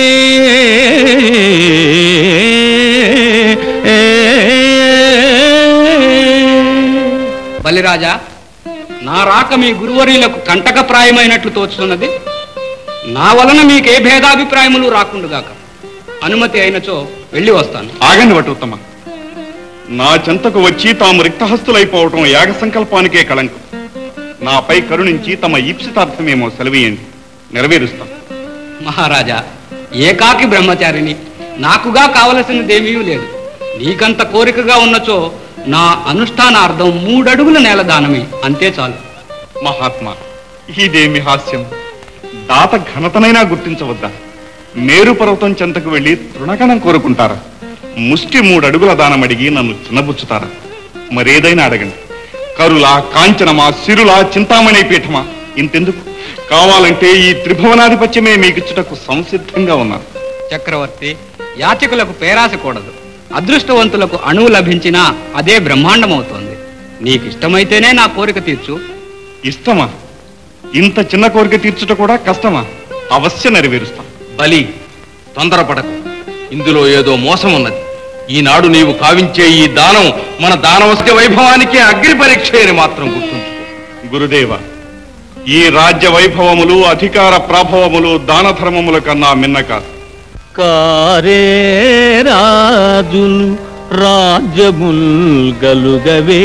బలిరాజా నా రాక మీ గురువర్యులకు కంటకప్రాయమైనట్లు తోచుతున్నది నా వలన మీకు ఏ భేదాభిప్రాయములు రాకుండుగాక అనుమతి అయినచో వెళ్ళి వస్తాను ఆగండి వటుత్తమ నా చెంతకు వచ్చి తాము రిక్తహస్తులైపోవటం యాగ సంకల్పానికే కళంకం నాపై కరుణించి తమ ఈప్సితార్థమేమో సెలవేయండి నెరవేరుస్తాం మహారాజా ఏకాకి బ్రహ్మచారిని నాకుగా కావలసినదేమీ లేదు నీకంత కోరికగా ఉన్నచో నా అనుష్ఠానార్థం మూడడుగుల నేల దానమే అంతే చాలు మహాత్మా ఇదేమి హాస్యం దాత ఘనతనైనా గుర్తించవద్దా మేరు పర్వతం చెంతకు వెళ్లి తృణగణం కోరుకుంటారా ముష్టి మూడు అడుగుల దానం అడిగి నన్ను చిన్నబుచ్చుతారా మరేదైనా అడగండి కరులా కాంచనమా సిరులా చింతామణి పీఠమా ఇంతెందుకు కావాలంటే ఈ త్రిభువనాధిపత్యమే మీకిచ్చుటకు సంసిద్ధంగా ఉన్నాను చక్రవర్తి యాచకులకు పేరాసకూడదు అదృష్టవంతులకు అణువు లభించినా అదే బ్రహ్మాండమవుతోంది నీకు ఇష్టమైతేనే నా కోరిక తీర్చు ఇష్టమా ఇంత చిన్న కోరిక తీర్చుట కూడా కష్టమా అవశ్య నెరవేరుస్తాం బలి తొందరపడకు ఇందులో ఏదో మోసం ఉన్నది ఈనాడు నీవు కావించే ఈ దానం మన దానవస్య వైభవానికే అగ్ని పరీక్ష అని మాత్రం గుర్తుంచుకో గురుదేవ ఈ రాజ్య వైభవములు అధికార ప్రాభవములు దాన ధర్మముల కన్నా మిన్న కాదు కారే రాజులు రాజ్యముల్ గలుగవే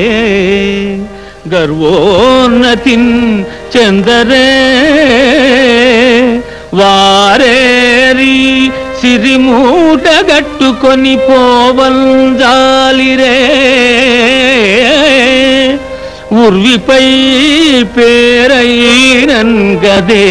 గర్వోన్నతిన్ చందరే వారేరి సిరిమూట గట్టుకొని పోవంజాలిరే ఉర్విపై పేరైనన్ గదే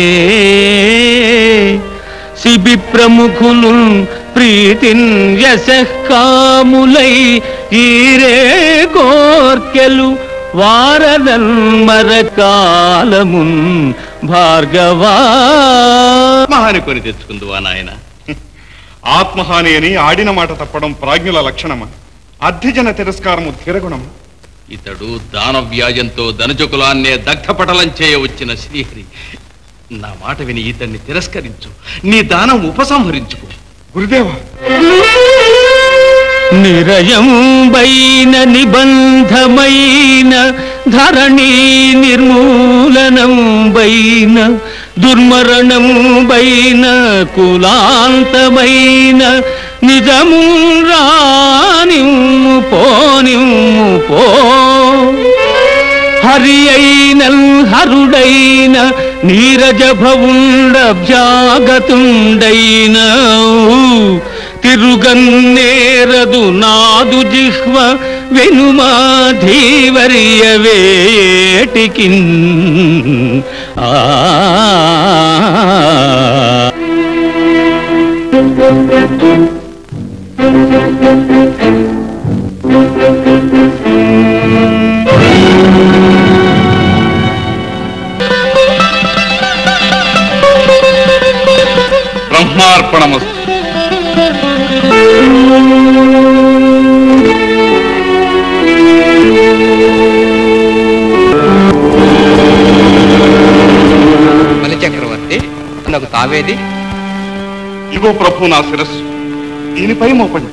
శిబి ప్రముఖులు ప్రీతిన్ యశకాములై ఈరే కోర్కెలు వారదన్ మరకాలమున్ భార్గవా మహాని కొని తెచ్చుకుందువా నాయన ఆత్మహాని అని ఆడిన మాట తప్పడం ప్రాజ్ఞుల లక్షణమా అధ్యజన తిరస్కారము ధిరగుణమా ఇతడు దాన వ్యాజంతో ధనజకులాన్నే దగ్ధపటలం చేయ వచ్చిన శ్రీహరి నా మాట విని ఇతన్ని తిరస్కరించు నీ దానం ఉపసంహరించుకో గురుదేవా నిరయంబైన నిబంధమైన ధరణి నిర్మూలనంబైన దుర్మరణంబైన కులాంతమైన నిజము రానిమ్ము పోనిమ్ము పో హరి అయినల్ హరుడైన నీరజ భవుండభ్యాగతుండైన తిరుగన్నేరదు నాదు జిహ్వ వెనుమా ధీవర్య వేటికి ఆ బ్రహ్మార్పణమస్తు దేవతలకు తావేది ఇగో ప్రభు నా శిరస్సు దీనిపై మోపండి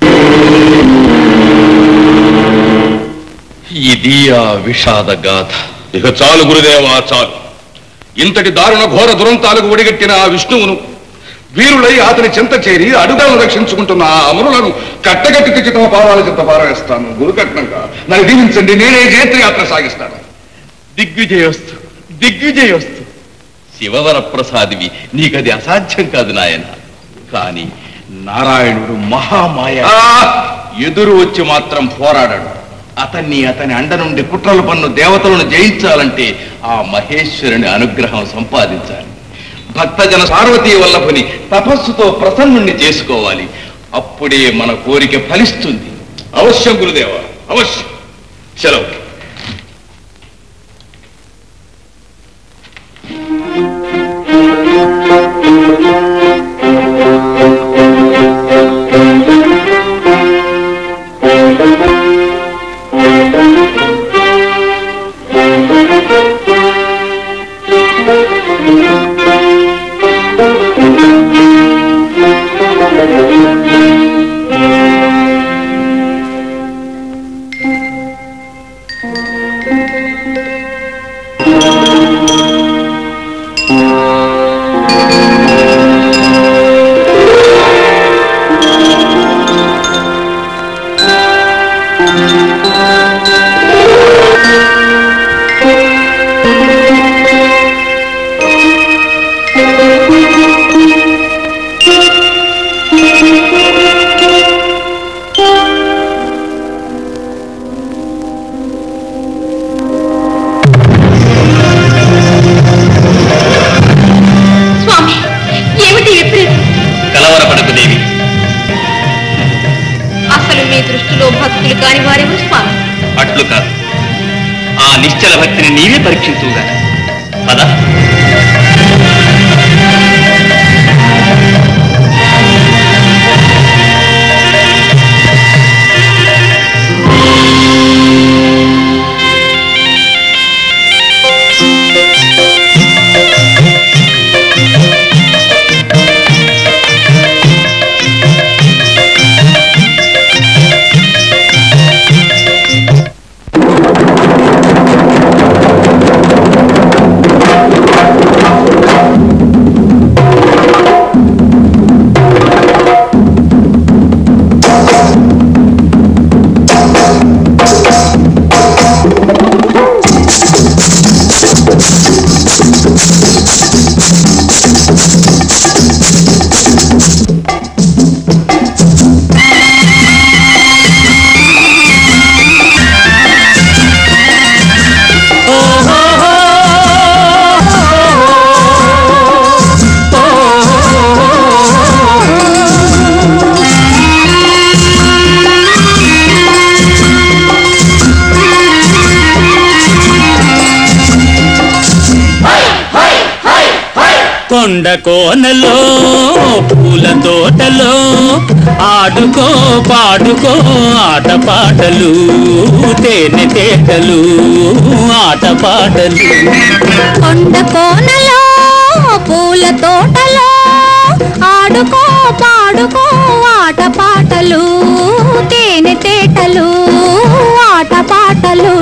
ఇది ఆ విషాద గాథ ఇక చాలు గురుదేవా చాలు ఇంతటి దారుణ ఘోర దురంతాలకు ఒడిగట్టిన ఆ విష్ణువును వీరులై అతని చెంత చేరి అడుగులను రక్షించుకుంటున్న ఆ అమరులను కట్టగట్టి తెచ్చి తమ పాదాల చెంత పారవేస్తాను గురుకట్నంగా నన్ను దీవించండి నేనే జయత్రయాత్ర సాగిస్తాను దిగ్విజయోస్తు దిగ్విజయోస్తు శివవర ప్రసాదివి నీకది అసాధ్యం కాదు నాయన కాని నారాయణుడు మహామాయ ఎదురు వచ్చి మాత్రం పోరాడాడు అతన్ని అతని అండ నుండి కుట్రల పన్ను దేవతలను జయించాలంటే ఆ మహేశ్వరుని అనుగ్రహం సంపాదించాలి భక్తజన పార్వతీ వల్లభుని తపస్సుతో ప్రసన్నుణ్ణి చేసుకోవాలి అప్పుడే మన కోరిక ఫలిస్తుంది అవశ్యం గురుదేవ అవశ్యం సెలవు స్వామి ఏమిటి విపరీతం కలవరపడకు దేవి అసలు మీ దృష్టిలో భక్తులు కాని వారెవరు స్వామి అట్లు కాదు ఆ నిశ్చల భక్తిని నీవే పరీక్షించుగా పద కొండ కోనలో పూల తోటలో ఆడుకో పాడుకో ఆట పాటలు తేనె తేటలు ఆట పాటలు కొండ కోనలో పూల తోటలో ఆడుకో పాడుకో ఆట పాటలు తేనె తేటలు ఆట పాటలు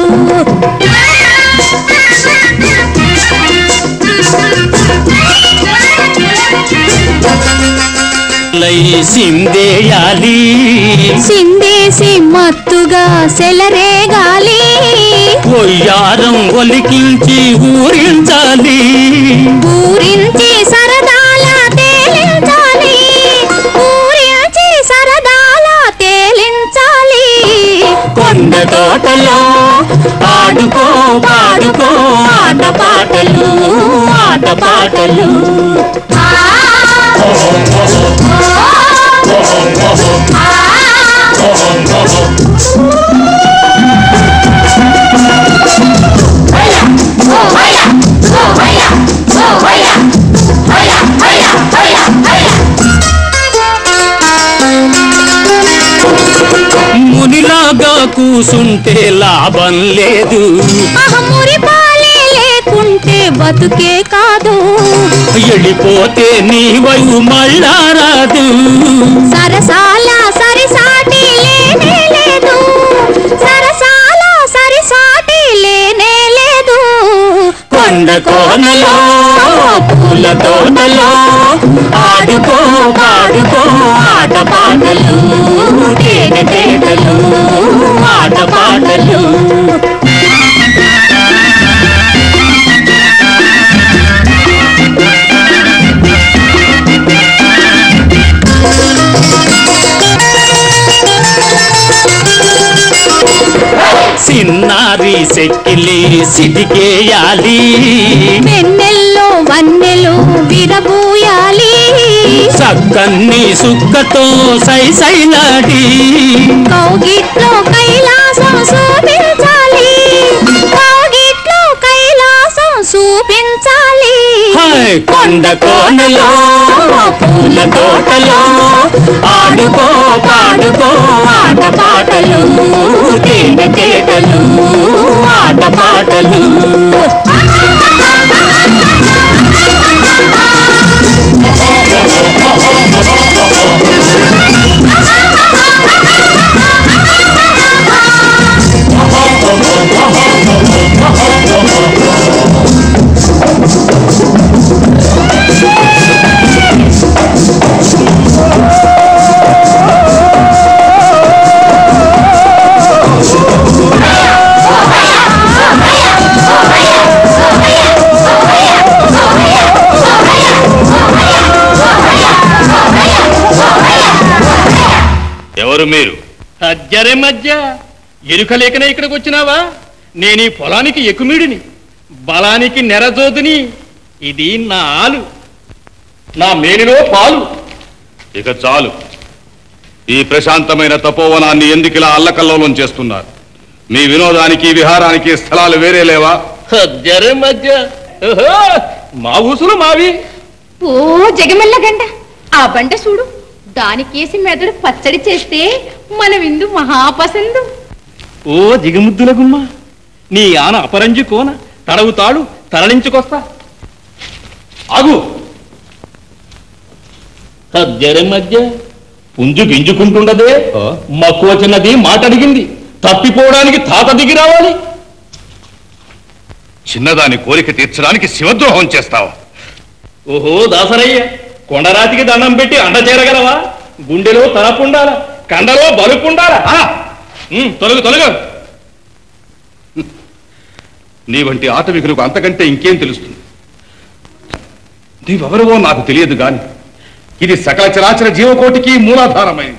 లై సిందేయాలి సిందేసి మత్తుగా సెలరేగాలి ఒయ్యారం ఒలికించి ఊరించాలి ఊరించి సరదాల తేలించాలి ఊరించి సరదాల తేలించాలి కొండ తోటలో ఆడుకో పాడుకో ఆట పాటలు ఆట పాటలు మునిలాగా కూసుంటే లాభం లేదు మురిపాలే లేకుంటే బతుకే కాదు వెళ్ళిపోతే నీ వైపు మళ్ళా రాదు సరసాల సరిసాటి లేనే లేదు సరసాల సరిసాటి లేనే లేదు కొండ కోనలో పూల తోటలో ఆడుకో పాడుకో ఆట పాటలు తేనె తేటలు ఆట పాటలు సిన్నారి సెక్కిలి సిటికేయాలి వెన్నెల్లో వన్నెలు విరబూయాలి సక్కన్ని సుక్కతో సై సైలాడి కౌగిట్లో కైలాసం చూపించాలి కౌగిట్లో కైలాసం చూపించాలి హాయ్ కొండ కోనలో పూల తోటలో ఆడుకో పాడుకో ఆట పాటలు తేనె తేటలు ఆట పాటలు ఎవరు మీరు అజ్జరే మధ్య ఎరుక లేకనే ఇక్కడికి వచ్చినావా నేను ఈ పొలానికి ఎక్కుమీడిని బలానికి నెరజోదుని ఇది నా ఆలు నా మేనిలో పాలు ఇక చాలు ఈ ప్రశాంతమైన తపోవనాన్ని ఎందుకిలా అల్లకల్లోలం చేస్తున్నారు మీ వినోదానికి విహారానికి స్థలాలు వేరే లేవా అజ్జరే మధ్య ఓహో, మా ఊసులు మావి ఓ జగమెల్ల గంట ఆ బండ చూడు దానికేసి మెదడు పచ్చడి చేస్తే మన విందు మహాపసందు ఓ జిగముద్దుల గుమ్మ నీ ఆన అపరంజి కోన తడవుతాడు తరలించుకొస్తా ఆగు అజ్జరే మధ్య పుంజు గింజుకుంటుండదే మక్కువ చిన్నది మాట అడిగింది తప్పిపోవడానికి తాత దిగి రావాలి చిన్నదాని కోరిక తీర్చడానికి శివద్రోహం చేస్తావా ఓహో దాసరయ్య కొండరాతికి దండం పెట్టి అండ చేరగలవా గుండెలో తలపుండాల కండలో బలుపుండాల ఆ! ఉమ్, తొలగు తొలగు నీ వంటి ఆటవికులకు అంతకంటే ఇంకేం తెలుస్తుంది నీవెవరవో నాకు తెలియదు గాని ఇది సకల చరాచర జీవకోటికి మూలాధారమైంది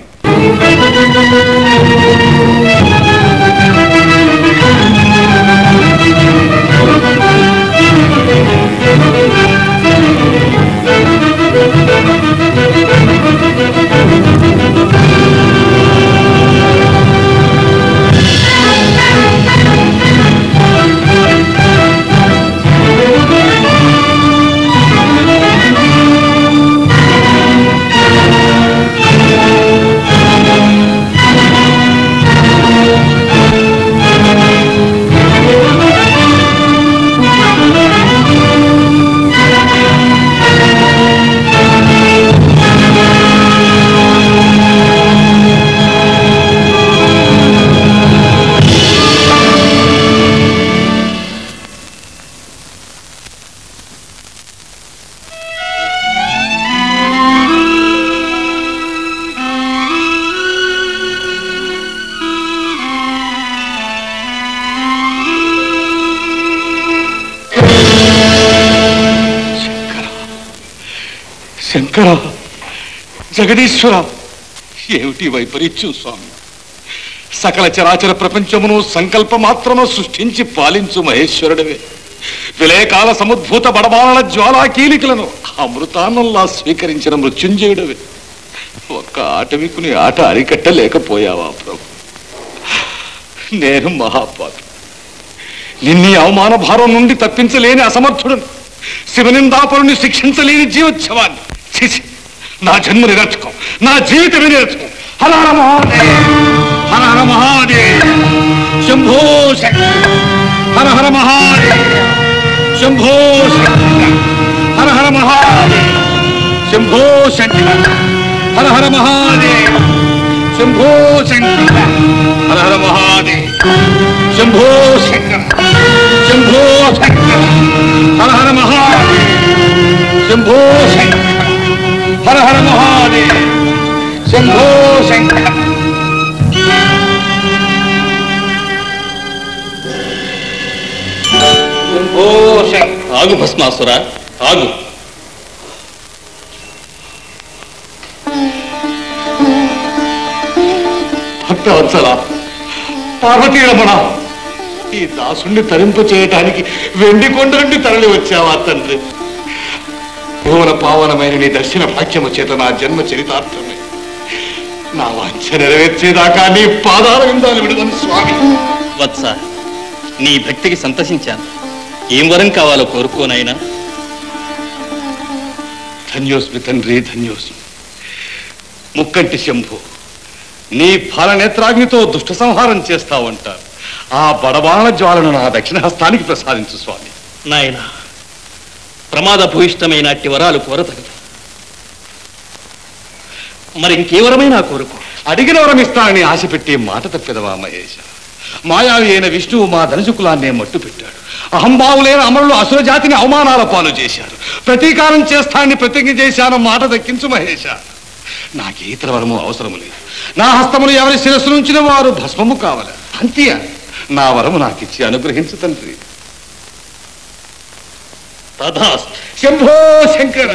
శంకర జగదీశ్వర ఏమిటి వైపరీత్యం స్వామి సకల చరాచర ప్రపంచమును సంకల్ప మాత్రము సృష్టించి పాలించు మహేశ్వరుడవే విలయకాల సముద్భూత బడబాల జ్వాలా కీలికలను అమృతాన్నంలా స్వీకరించిన మృత్యుంజయుడవే ఒక్క ఆటవికుని ఆట అరికట్టలేకపోయావా ప్రభు నేను మహాపాపి నిన్ని అవమాన భారం నుండి తప్పించలేని అసమర్థుడును శివనిందాపరుని శిక్షించలేని జీవోత్సవాన్ని ఛీ, ఛీ, నా జన్మ నిరర్థకం నా జీవితమే నిరర్థకం హర హర మహాదేవ్ హర హర మహాదేవ్ శంభో శంకర హర హర మహాదేవ్ శంభో శంకర హర హర మహాదేవ శంభో శంకర హర హర మహాదేవ శంభో శంకర హర హర మహాదేవ శంభో శంకర శంభో శంకర హర హర మహాదేవ శంభో శంకర హర హర మహాదేవ శంభో శంకర శంభో శంకర ఆగు భస్మాసుర ఆగు భక్తవత్సల పార్వతీ రమణ ఈ దాసుణ్ణి తరింప చేయటానికి వెండి కొండ నుండి తరలి వచ్చావా తండ్రి భువన పావనమైన నీ దర్శన భాగ్యము చేత నా జన్మ చరితార్థమే నా వాంఛ నెరవేర్చేదాకా నీ పాదాల విందాలు విడుదల స్వామి వత్స నీ భక్తికి సంతసించాను ఏం వరం కావాలో కోరుకోనైనా ధన్యోస్మి తండ్రి ధన్యోస్మి ముక్కంటి శంభు నీ ఫలనేత్రాగ్నితో దుష్ట సంహారం చేస్తావంటారు ఆ బడబాణ జ్వాలను నా దక్షిణ హస్తానికి ప్రసాదించు స్వామి నాయన ప్రమాద భూయిష్టమైన అట్టి వరాలు కోరతగదు మరి ఇంకేవరమైనా కోరుకో అడిగిన వరం ఇస్తానని ఆశ పెట్టి మాట తప్పెదవా మహేష మాయావి అయిన విష్ణువు మా ధనుసుకులాన్నే మట్టు పెట్టాడు అహంభావులైన అమరులు అసుర జాతిని అవమానాల పాలు చేశారు ప్రతీకారం చేస్తానని ప్రతిజ్ఞ చేశాను మాట దక్కించు మహేష నాకే ఇతర వరము అవసరము లేదు నా హస్తములు ఎవరి శిరస్సు నుంచిన వారు భస్మము కావాలి అంతే నా వరము నాకిచ్చి అనుగ్రహించు తండ్రి తథాస్తు శంభో శంకర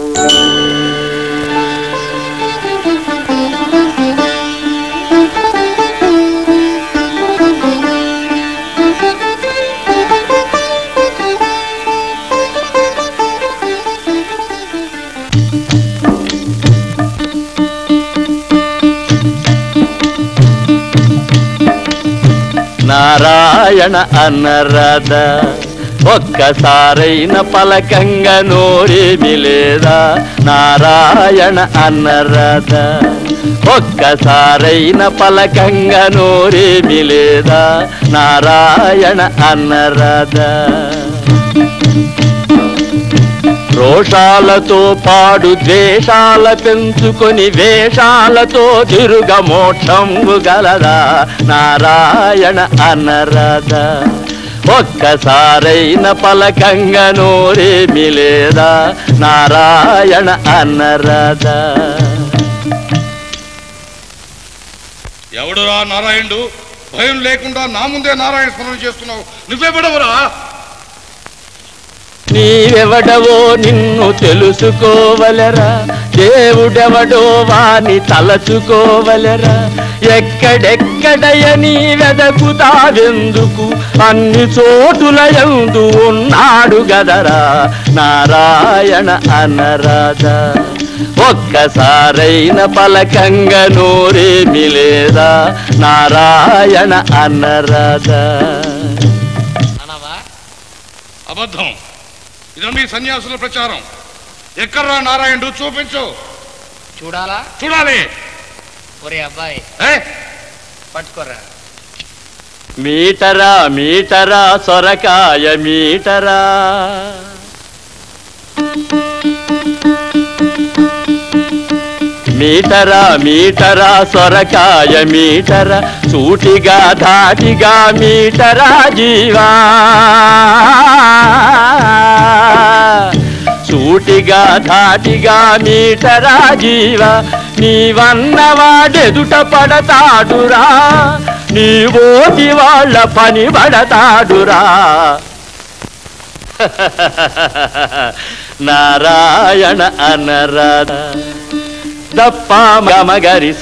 నారాయణ అన్నరద ఒక్కసారైన పలకంగ నోరేమి లేదా నారాయణ అన్నరద ఒక్కసారైన పలకంగ నోరేమి లేదా నారాయణ అన్నరద రోషాలతో పాడు ద్వేషాల పెంచుకొని వేషాలతో తిరుగ మోక్షంబు గలదా నారాయణ అనరద ఒక్కసారైన పలకంగ నోరేమి లేదా నారాయణ అనరద ఎవడురా నారాయణుడు భయం లేకుండా నా ముందే నారాయణ స్మరణ చేస్తున్నావు నువ్వే పడవరా నీవెవడవో నిన్ను తెలుసుకోవలరా దేవుడెవడో వాని తలచుకోవలరా ఎక్కడెక్కడయ నీ వెదకుతావెందుకు అన్ని చోటుల ఎందు ఉన్నాడు గదరా నారాయణ అనరాధా ఒక్కసారైన పలకంగ నోరేమి లేదా నారాయణ అనరాధా అబద్ధం ఇదన్నీ సన్యాసుల ప్రచారం ఎక్కడ్రా నారాయణుడు చూపించు చూడాలా చూడాలి ఒరే అబ్బాయి ఏ? పట్టుకోరా మీటరా మీటరా సొరకాయ మీటరా మీటరా మీటరా సొరకాయ మీటరా సూటిగా ధాటిగా మీటరా జీవా సూటిగా ధాటిగా మీటరా జీవ నీవన్నవాడెదుట పడతాడురా నీ ఓటి వాళ్ళ పని పడతాడురా నారాయణ అనరాధ దప్ప గమగరిస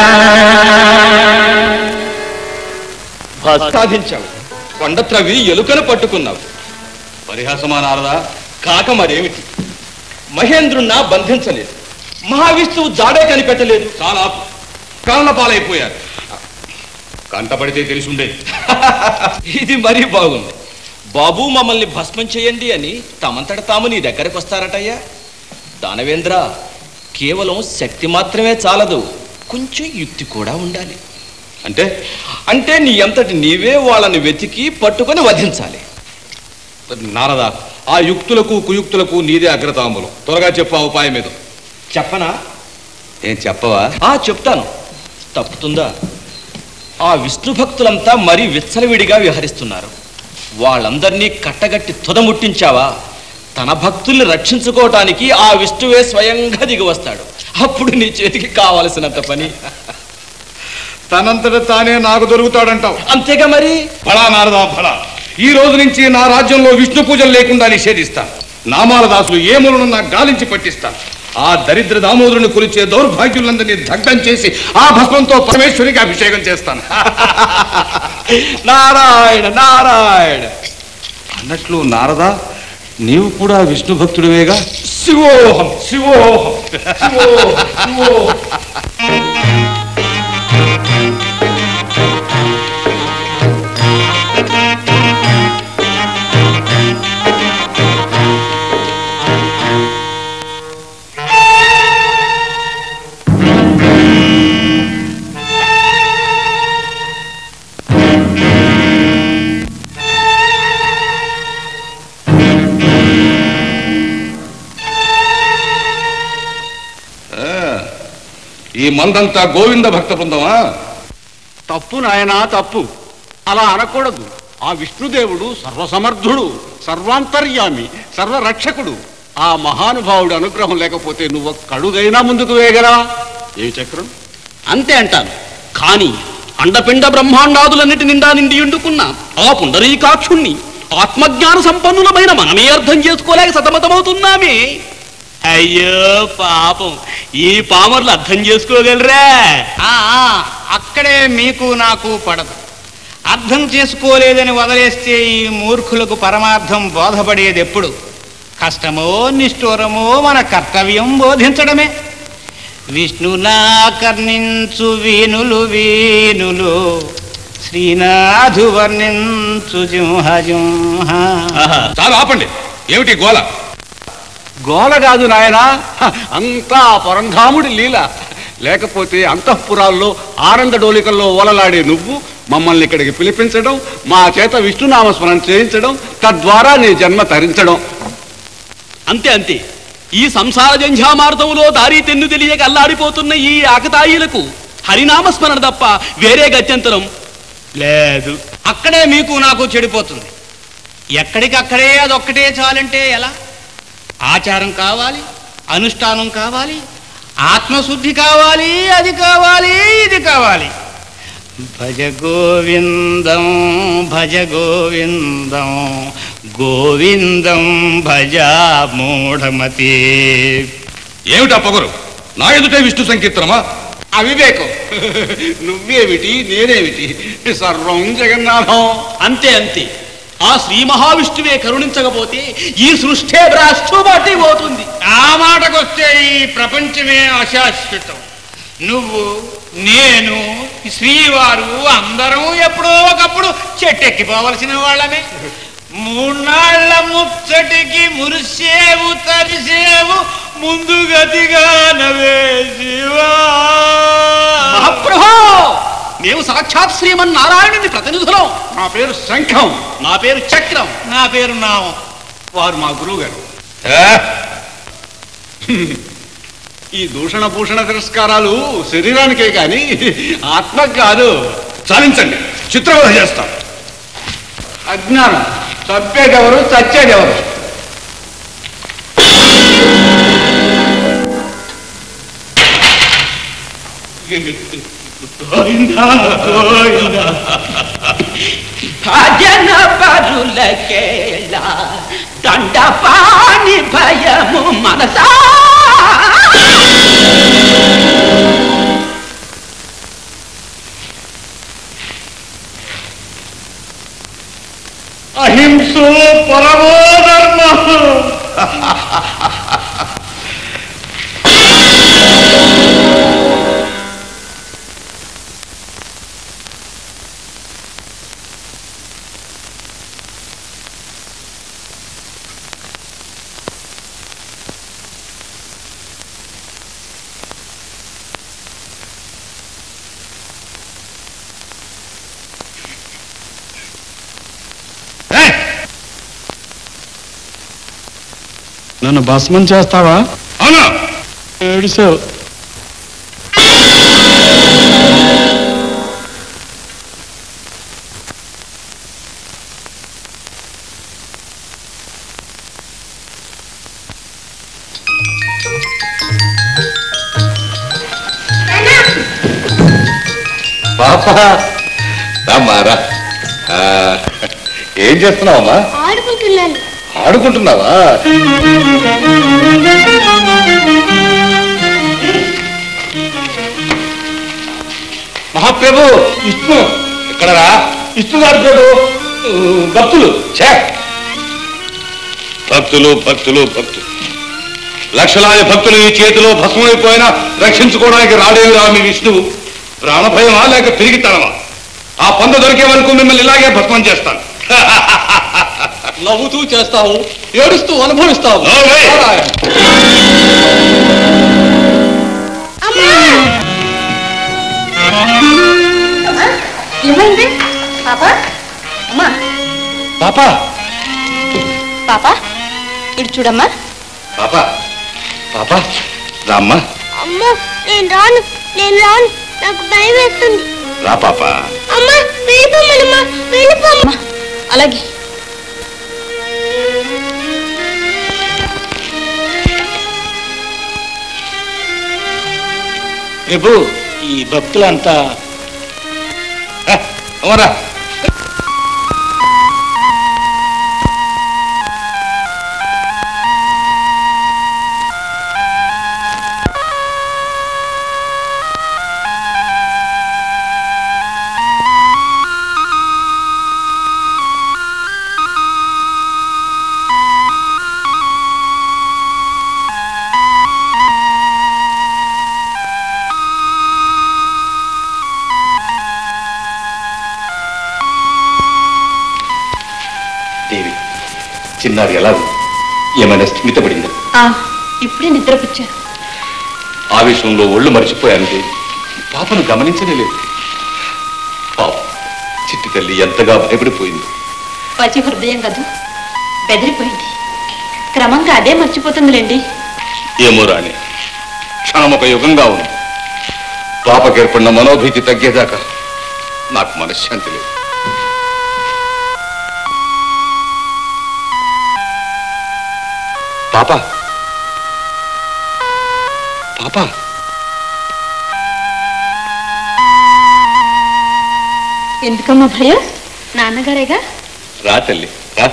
సాధించావు కొండ త్రవి ఎలుకను పట్టుకున్నావు పరిహాసమా నారదా కాక మరేమిటి మహేంద్రున్నా బంధించలేదు మహావిష్ణువు జాడే కనిపెట్టలేదు చాలా కాళ్ళ పాలైపోయారు కంటపడితే తెలిసి ఉండేది ఇది మరీ బాగుంది బాబు మమ్మల్ని భస్మం చేయండి అని తమంతట తాము నీ దగ్గరకు వస్తారటయ్యా దానవేంద్ర కేవలం శక్తి మాత్రమే చాలదు కొంచెం యుక్తి కూడా ఉండాలి అంటే అంటే నీ అంతటి నీవే వాళ్ళని వెతికి పట్టుకొని వధించాలి నారద ఆ యుక్తులకు కుయుక్తులకు నీదే అగ్రతాంబులం త్వరగా చెప్పు ఆ ఉపాయం ఏదో చెప్పనా ఏం చెప్పవా ఆ చెప్తాను తప్పుతుందా ఆ విష్ణు భక్తులంతా మరీ విచ్చలవిడిగా విహరిస్తున్నారు వాళ్ళందరినీ కట్టగట్టి తుదముట్టించావా తన భక్తుల్ని రక్షించుకోవటానికి ఆ విష్ణువే స్వయంగా దిగి వస్తాడు అప్పుడు నీ చేతికి కావలసినంత పని తనంతట తానే నాకు దొరుకుతాడంటావు అంతేగా మరి ఫలా నారదా ఫలా ఈ రోజు నుంచి నా రాజ్యంలో విష్ణు పూజలు లేకుండా నిషేధిస్తాను నామాల దాసులు ఏ మూలనున్నా గాలించి పట్టిస్తాను ఆ దరిద్ర దామోదరుని కొలిచే దౌర్భాగ్యులందరినీ దగ్ధం చేసి ఆ భస్మంతో పరమేశ్వరికి అభిషేకం చేస్తాను నారాయణ నారాయణ అన్నట్లు నారదా నీవు కూడా విష్ణు భక్తుడివేగా శివోహం శివోహం శివోహం శివోహం ఆ, ఈ మందంతా గోవింద భక్త బృందమా తప్పు నాయనా తప్పు అలా అనకూడదు ఆ విష్ణుదేవుడు సర్వసమర్థుడు సర్వాంతర్యామి సర్వరక్షకుడు ఆ మహానుభావుడు అనుగ్రహం లేకపోతే నువ్వు కడుగైనా ముందుకు వేయగరా ఏ చక్రం అంతే అంటాను కానీ అండపిండ బ్రహ్మాండాదులన్నిటి నిండా నిండి ఉండుకున్న ఆ పుండరీకాక్షుణ్ణి ఆత్మజ్ఞాన సంపన్నులమైన మనమే అర్థం చేసుకోలేక సతమతమవుతున్నామే అయ్యో పాపం ఈ పామర్లు అర్థం చేసుకోగలరా ఆ, ఆ, అక్కడే మీకు నాకు పడదు అర్థం చేసుకోలేదని వదిలేస్తే ఈ మూర్ఖులకు పరమార్థం బోధపడేది ఎప్పుడు కష్టమో నిష్ఠూరమో మన కర్తవ్యం బోధించడమే విష్ణునా కర్ణించు వీనులు వీనులు శ్రీనాథు వర్ణించు జింహ జింహ చాలా ఆపండి ఏమిటి గోల గోల కాదు నాయనా హ, అంతా పరంధాముడి లీల లేకపోతే అంతఃపురాల్లో ఆనంద డోలికల్లో ఓలలాడే నువ్వు మమ్మల్ని ఇక్కడికి పిలిపించడం మా చేత విష్ణునామస్మరణ చేయించడం తద్వారా నీ జన్మ తరించడం అంతే అంతే ఈ సంసార జంఝామార్గంలో దారి తెన్ను తెలియక అల్లాడిపోతున్న ఈ ఆకతాయిలకు హరినామస్మరణ తప్ప వేరే గత్యంతరం లేదు అక్కడే మీకు నాకు చెడిపోతుంది ఎక్కడికక్కడే అదొక్కటే చాలంటే ఎలా ఆచారం కావాలి అనుష్ఠానం కావాలి ఆత్మశుద్ధి కావాలి అది కావాలి ఇది కావాలి భజ గోవిందం భజ గోవిందం గోవిందం భజ మూఢమతి ఏమిటా పొగరు నా ఎదుటే విష్ణు సంకీర్తనమా అవివేకం నువ్వేమిటి నేనేమిటి సర్వం జగన్నాథం అంతే అంతే ఆ శ్రీ మహావిష్ణువే కరుణించకపోతే ఈ సృష్టే భ్రష్టుబట్టి పోతుంది ఆ మాటకొస్తే ఈ ప్రపంచమే అశాశ్వతం నువ్వు నేను శ్రీవారు అందరం ఎప్పుడో ఒకప్పుడు చెట్టెక్కిపోవలసిన వాళ్ళమే మూన్నాళ్ల ముచ్చటికి మురిసేవు తరిసేవు ముందు గతిగా నవే శివా మహాప్రభో మేము సాక్షాత్ శ్రీమన్నారాయణుని ప్రతినిధులం నా పేరు శంఖం నా పేరు చక్రం నా పేరు నామం వారు మా గురువు గారు ఈ దూషణ భూషణ తిరస్కారాలు శరీరానికే కాని ఆత్మకు కాదు చాలించండి చిత్రవధ చేస్తాం అజ్ఞానం చంపేదెవరు చచ్చేదెవరు భజన పరులకేలా దండపాణి భయము మనసా అహింసో పరమో ధర్మ నన్ను భస్మం చేస్తావా అవునా ఏడిసావు పాప రామారా ఏం చేస్తున్నావమ్మా ఆడుకుంటున్నాను ఆడుకుంటున్నావా మహాప్రభు విష్ణు ఇక్కడరా విష్ణు గారు చూడు ఊ, భక్తులు ఛే! భక్తులు భక్తులు భక్తులు లక్షలాది భక్తులు ఈ చేతిలో భస్మైపోయినా రక్షించుకోవడానికి రాడేవి రామి విష్ణువు ప్రాణభయమా లేక తిరిగితనమా ఆ పంద దొరికే వరకు మిమ్మల్ని ఇలాగే భస్మం చేస్తాను నవ్వుతూ చేస్తావు ఏడుస్తూ అనుభవిస్తావు నోర్మై! ఏమైంది పాప అమ్మా పాప పాప ఇటు చూడమ్మా పాప పాప రామ్మా అమ్మ నేను రాను నేను రాను నాకు భయం వేస్తుంది రా పాప అమ్మ వెళ్ళిపోమ్మనమ్మా వెళ్ళిపోమ్మ అలాగే ప్రభు ఈ భక్తులంతా అమరా దేవి చిన్నారి ఎలా ఉంది? ఏమైనా స్థిమితపడిందా ఆ, ఇప్పుడే నిద్రపుచ్చారు ఆవేశంలో ఒళ్ళు మర్చిపోయాను దేవి పాపను గమనించనే లేదు పాపం చిట్టి తల్లి ఎంతగా భయపడిపోయింది పచి హృదయం కదూ బెదిరిపోయింది క్రమంగా అదే మర్చిపోతుందిలేండి ఏమో రాని క్షణం ఒక యుగంగా ఉంది పాపకేర్పడిన మనోభీతి తగ్గేదాకా నాకు మనశ్శాంతి లేదు పాప పాప ఎందుకమ్మా భయం నాన్నగారేగా రా తల్లి రా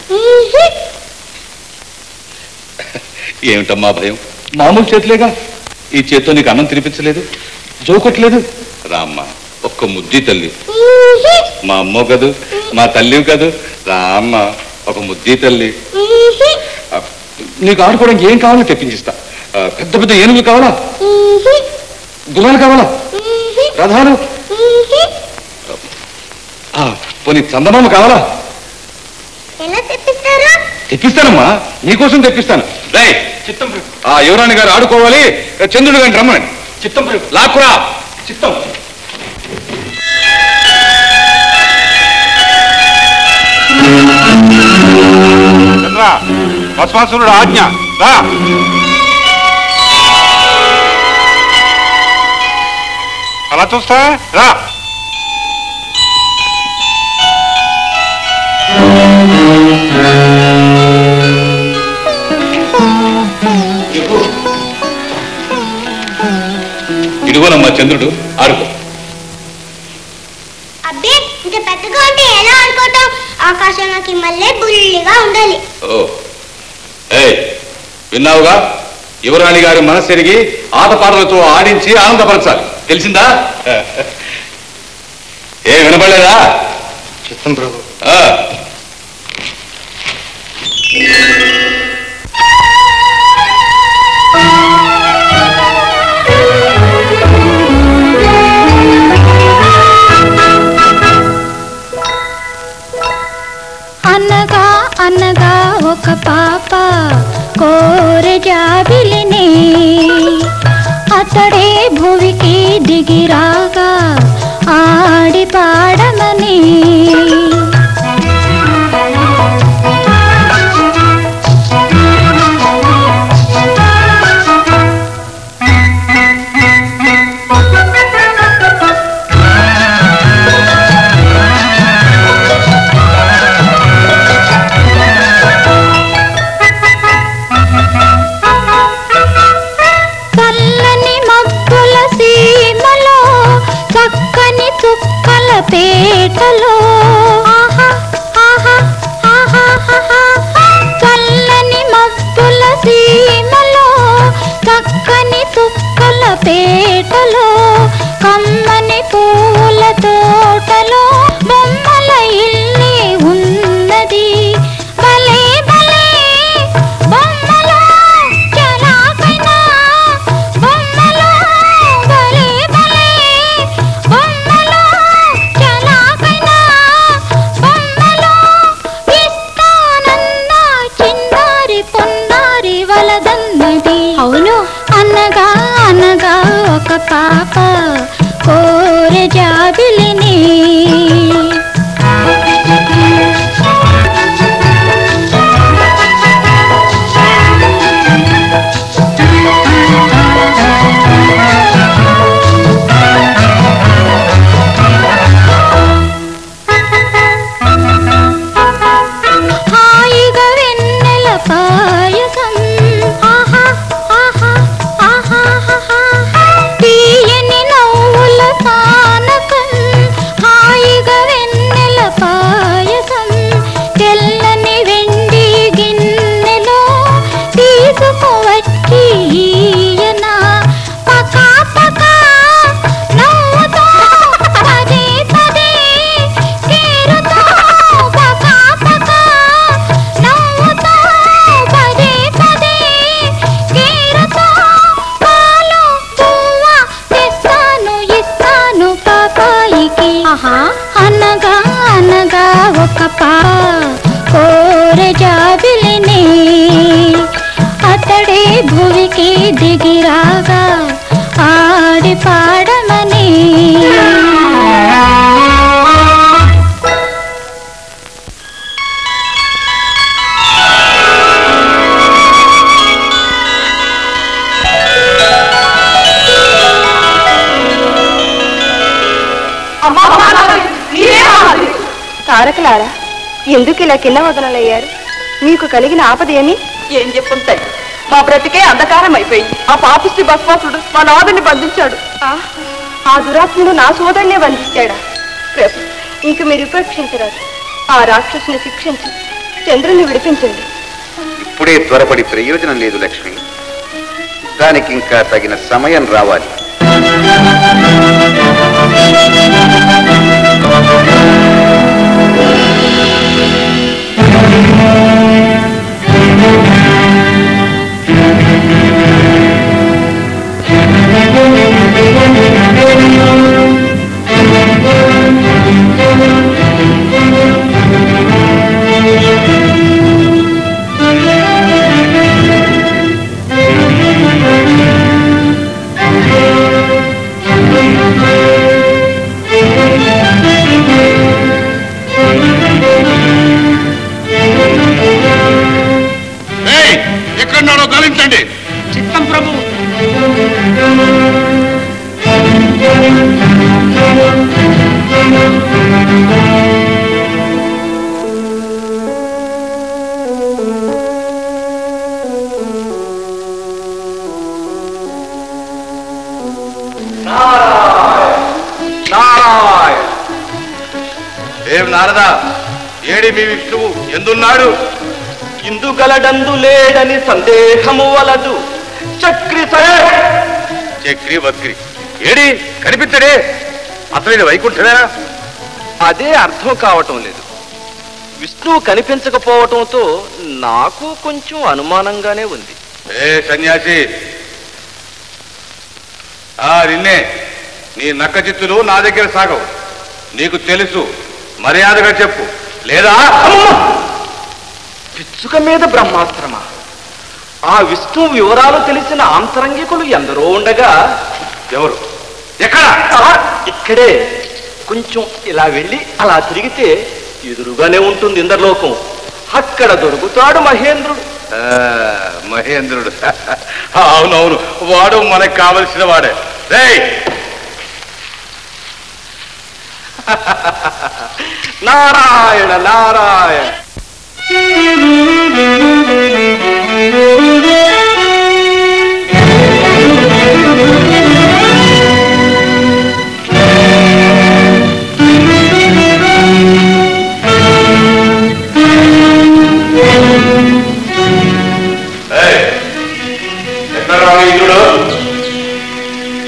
ఏమిటమ్మా భయం మామూలు చేతులేగా ఈ చేత్తో నీకు అన్నం తినిపించలేదు జోకొట్లేదు రామ్మా ఒక్క ముద్ది తల్లి మా అమ్మో కదూ మా తల్లి కదూ రామ్మ ఒక ముద్ది తల్లి ఆ, నీకు ఆడుకోవడానికి ఏం కావాలో తెప్పించిస్తా ఆ, పెద్ద పెద్ద ఏనుగులు కావాలా గుర్రాలు కావాలా రథాలు ఆ, పోనీ చందమామ కావాలా ఎలా తెప్పిస్తారా తెప్పిస్తానమ్మా నీకోసం తెప్పిస్తాను రై చిత్తం ఆ యువరాణి గారు ఆడుకోవాలి చంద్రుడు గారిని రమ్మని చిత్తం లాక్కురా చిత్తం చంద్ర భస్మాసురుడు ఆజ్ఞ రా అలా చూస్తా రా ఇదిగోనమ్మా చంద్రుడు ఆడుకో అబ్బే ఇంత పెద్దగా ఉంటే ఎలా అనుకోవటం ఆకాశంలోకి మళ్ళీ బుల్లిగా ఉండాలి ఓ ఏయ్ విన్నావుగా యువరాణి గారి మనసెరిగి ఆటపాటలతో ఆడించి ఆనందపరచాలి తెలిసిందా ఏ వినపడలేదా చిత్తం ప్రభు ఆ. అనగా అనగా ఒక పాప కోరె జాబిలిని అతడే భువికి దిగిరాగా ఆడి పాడమని పేటలో కమ్మని పూల తోటలో బొమ్మల ఇల్లి ఉన్నది భలే భలే బొమ్మలో చలాకైన బొమ్మలో భలే భలే బొమ్మలో చలాకైన బొమ్మలో ఇస్తానన్న చిన్నారి పొన్నారి వలదన్నది అవును అనగా అనగా ఒక పాప కోరె జాబిలిని హాయిగా వెన్నెల పాయసం ఆహా ఆహా ఆహా ఆహా తీయని నవ్వుల పానకం హాయిగా వెన్నెల పాయసం తెల్లని వెండి గిన్నెలో తీసుకువచ్చి ఈయన పకా పకా నవ్వుతో పదే పదే కేరుతో పకా పకా నవ్వుతో పదే పదే కేరుతో పాలు పువ్వ తెస్తాను ఇస్తాను పాపాయికి అనగా అనగా ఒక పా కోరె జాబిలిని అతడే భువికి దిగిరాగా ఆడి పాడమని తారకలారా ఎందుకు ఇలా కింద వదలయ్యారు మీకు కలిగిన ఆపద ఏమి ఏం చెప్పను తల్లి మా బ్రతికే అంధకారం అయిపోయింది ఆ పాపిష్టి భస్మాసుడు మా నాదుని బంధించాడు ఆ, ఆ దురాత్ముడు నా సోదరునే బంధించాడా ప్రభు ఇంక మీరు ఉపేక్షించరాదు ఆ రాక్షసుని శిక్షించి చంద్రుని విడిపించండి ఇప్పుడే త్వరపడి ప్రయోజనం లేదు లక్ష్మి దానికి ఇంకా తగిన సమయం రావాలి ఏయ్, ఎక్కడున్నాడో గలించండి చిత్తం ప్రభు నారాయణ ఏం నారదా ఏడి మీ విష్ణువు ఎందున్నాడు ఇందుగలడందు లేడని సందేహము వలదు చక్రి చక్రి వక్రి ఏడి కనిపించడే అసలు ఇది వైకుంఠమేనా అదే అర్థం కావటం లేదు విష్ణువు కనిపించకపోవటంతో నాకు కొంచెం అనుమానంగానే ఉంది ఏ సన్యాసి ఆ నిన్నే నీ నక్క చిత్తులు నా దగ్గర సాగవు నీకు తెలుసు మర్యాదగా చెప్పు లేదా పిచ్చుక మీద బ్రహ్మాస్త్రమా ఆ విష్ణు వివరాలు తెలిసిన ఆంతరంగికులు ఎందరో ఉండగా ఎవరు ఎక్కడ ఇక్కడే కొంచెం ఇలా వెళ్ళి అలా తిరిగితే ఎదురుగానే ఉంటుంది ఇంద్రలోకం అక్కడ దొరుకుతాడు మహేంద్రుడు ఆ, మహేంద్రుడు అవునవును వాడు మనకు కావలసిన వాడే రేయ్ నారాయణ నారాయణ ఏయ్, ఎక్కడ్రా ఇంద్రుడు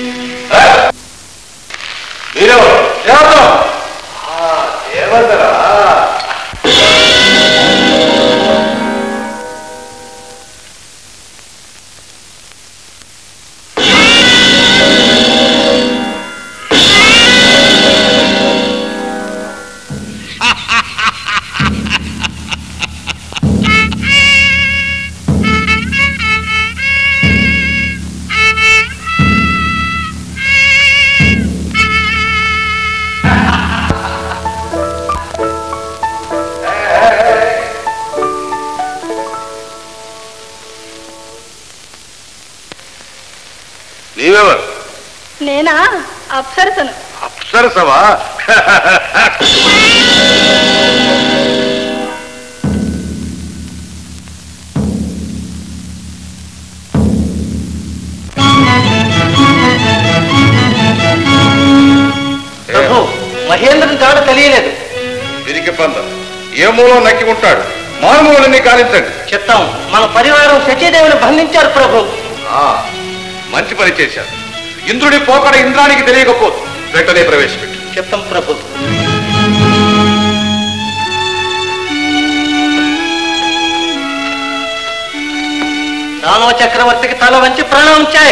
నీవెవరు నేనా అప్సరసను అప్సరసవా ప్రభు మహేంద్రుని జాడ తెలియలేదు తిరిగి పంద ఏ మూలో నక్కి ఉంటాడు మానవులని కాలించండి చిత్తం మన పరివారం సత్యదేవుని బంధించారు ప్రభు ఆ, మంచి పని చేశారు ఇంద్రుడి పోకడ ఇంద్రానికి తెలియకపోదు వెంటనే ప్రవేశపెట్టు చిత్తం ప్రభు దానవ చక్రవర్తికి తల వంచి ప్రణామించాయి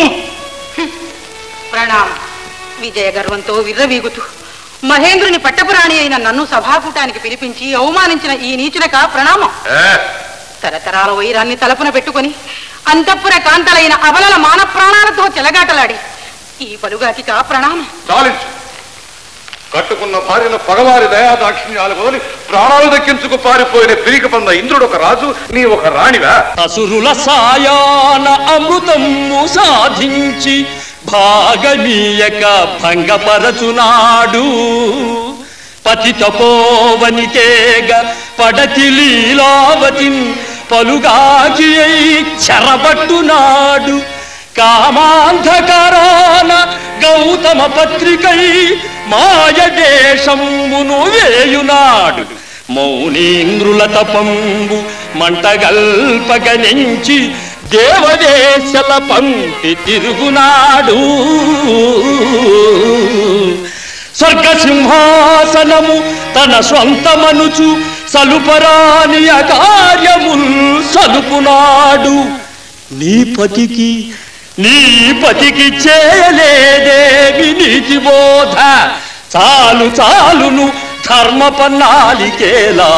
ప్రణామం విజయ గర్వంతో విర్రవీగుతూ మహేంద్రుని పట్టపురాణి అయిన నన్ను సభాకూటానికి పిలిపించి అవమానించిన ఈ నీచునక ప్రణామం తరతరాల వైరాన్ని తలపున పెట్టుకొని అంతఃపుర కాంతలైన అబలల మాన ప్రాణాలతో చెలగాటలాడి ఈ పలుగాకిక ప్రణామం చాలించు కట్టుకున్న భార్యను పగవారి దయా దాక్షిణ్యాలు వదిలి ప్రాణాలు దక్కించుకు పారిపోయిన పిరికి పంద ఇంద్రుడు ఒక రాజు నీ ఒక రాణివా అసురుల సాయాన అమృతము సాధించి భాగమీయక భంగపరచునాడు పతి తపోవనికేగ పడతి లీలావతి పలుగాకి అయి చెరబట్టునాడు కామాంధకరాన గౌతమ పత్రికై మాయ దేశమును వేయునాడు మౌనీంద్రుల తపంబు మంటగల్పగనించి దేవదేశల పంపి తిరుగునాడు స్వర్గసింహాసనము తన స్వంతమనుచు సలుపరాని కార్యముల్ సలుపునాడు నీ పతికి నీ పతికి చేయలేదేమి నీతి బోధ చాలు చాలును ధర్మ పన్నాలికేలా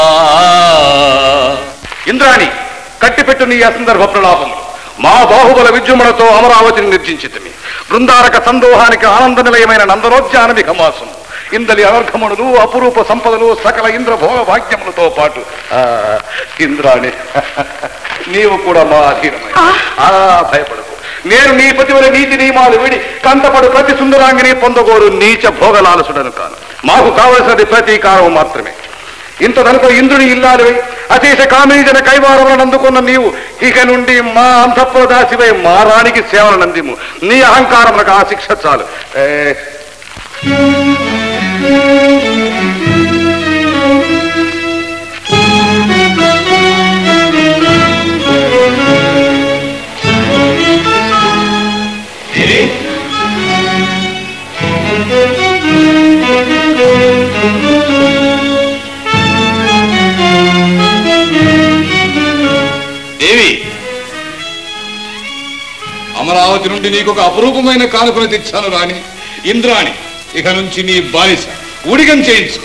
ఇంద్రాణి కట్టిపెట్టు నీ అసందర్భ ప్రలాపములు మా బాహుబల విజృంభణతో అమరావతిని నిర్జించితిమి బృందారక సందోహానికి ఆనంద నిలయమైన నందనోద్యానమి ఘమాసము ఇందలి అనర్ఘమణులు అపురూప సంపదలు సకల ఇంద్ర భోగ భాగ్యములతో పాటు ఆ, ఇంద్రాణి నీవు కూడా మా అధీనమైన ఆ, భయపడకు నేను నీ పతివల నీతి నియమాలు విడి కంటపడు ప్రతి సుందరాంగిని పొందగోరు నీచ భోగలాలసుడను కాను మాకు కావలసినది ప్రతీకారం మాత్రమే ఇంతదనుకో ఇంద్రుని ఇల్లాలివై అశేష కామినీజన కైవారములను అందుకున్న నీవు ఇక నుండి మా అంతఃపుర దాసివై మా రాణికి సేవలను అందిము నీ అహంకారములకు ఆ శిక్ష చాలు ఏ, దేవి అమరావతి నుండి నీకు ఒక అపురూపమైన కానుకలు తెచ్చాను రాణి ఇంద్రాణి ఇక నుంచి నీ బానిస ఉడిగం చేయించు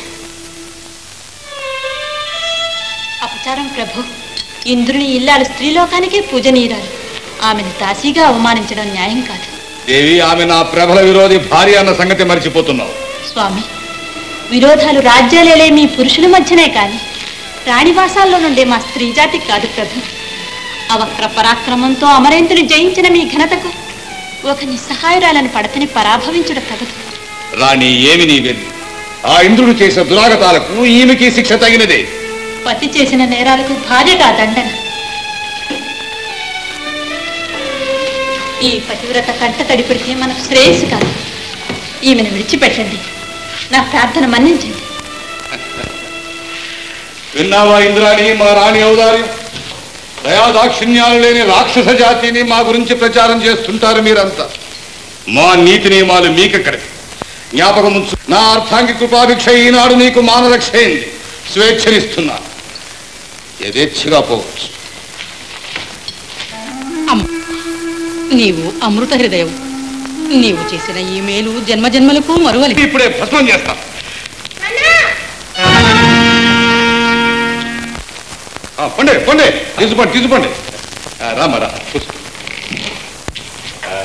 అపచారం ప్రభు ఇంద్రుని ఇల్లాలు స్త్రీలోకానికే పూజనీయురాలు ఆమెను దాసీగా అవమానించడం న్యాయం కాదు దేవి ఆమె నా ప్రబల విరోధి భార్య అన్న సంగతి మర్చిపోతున్నావు స్వామి విరోధాలు రాజ్యాలేలే మీ పురుషుల మధ్యనే కాని రాణివాసాల్లో నుండే మా స్త్రీ జాతికి కాదు ప్రభు అవక్ర పరాక్రమంతో అమరేంద్రుని జయించిన మీ ఘనతకు ఒక నిస్సహాయురాలను పడతని పరాభవించుట తగదు రాణి ఏమి నీ వెళ్ళి ఆ ఇంద్రుడు చేసిన దురాగతాలకు ఈమెకి శిక్ష తగినదే పతి చేసిన నేరాలకు భార్యగా దండన ఈ పతివ్రత కంట తడి పెడితే మనకు శ్రేయస్సు కాదు ఈమెను విడిచిపెట్టండి నా ప్రార్థన మన్నించండి విన్నావా ఇంద్రాణి మా రాణి ఔదార్యం దయాదాక్షిణ్యాలు లేని రాక్షస జాతిని మా గురించి ప్రచారం చేస్తుంటారు మీరంతా మా నీతి నియమాలు మీకెక్కడికి జ్ఞాపకం ఉంచు నా అర్థాంగి కృపాభిక్ష ఈనాడు నీకు మానరక్ష అయింది స్వేచ్ఛనిస్తున్నా యథేచ్ఛగా పోవచ్చు నీవు అమృత హృదయం నీవు చేసిన ఈ మేలు జన్మజన్మలకు మరువలి ఇప్పుడే భస్మం చేస్తా ఆ, పండే పండే తీసుకోండి తీసుకోండి ఆ, రామ్మా రా కూర్చో. ఆ,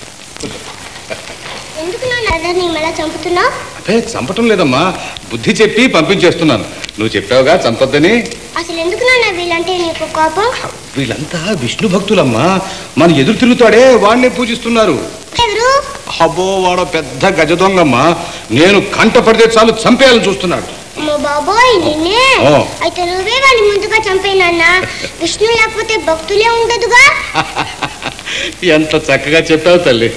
ఎందుకు నాన్న నీ మళ్ళా చంపుతున్నావు అదే చంపటం లేదమ్మా బుద్ధి చెప్పి పంపించేస్తున్నాను నువ్వు చెప్పావుగా చంపొద్దని అసలు ఎందుకు నాన్న వీళ్ళంటే నీకు కోపం వీళ్ళంతా విష్ణు భక్తులమ్మా మన ఎదురు తిరుగుతాడే వాడిని పూజిస్తున్నారు ఎవరు అబ్బో వాడో పెద్ద గజ దొంగమ్మా నేను కంట పడితే చాలు చంపేయాలని చూస్తున్నాడు మా బాబోయ్ నిన్నే ఓ. అయితే నువ్వే వాడిని ముందుగా చంపేనన్నా విష్ణు లేకపోతే భక్తులే ఉండదుగా ఎంత చక్కగా చెప్పావు తల్లి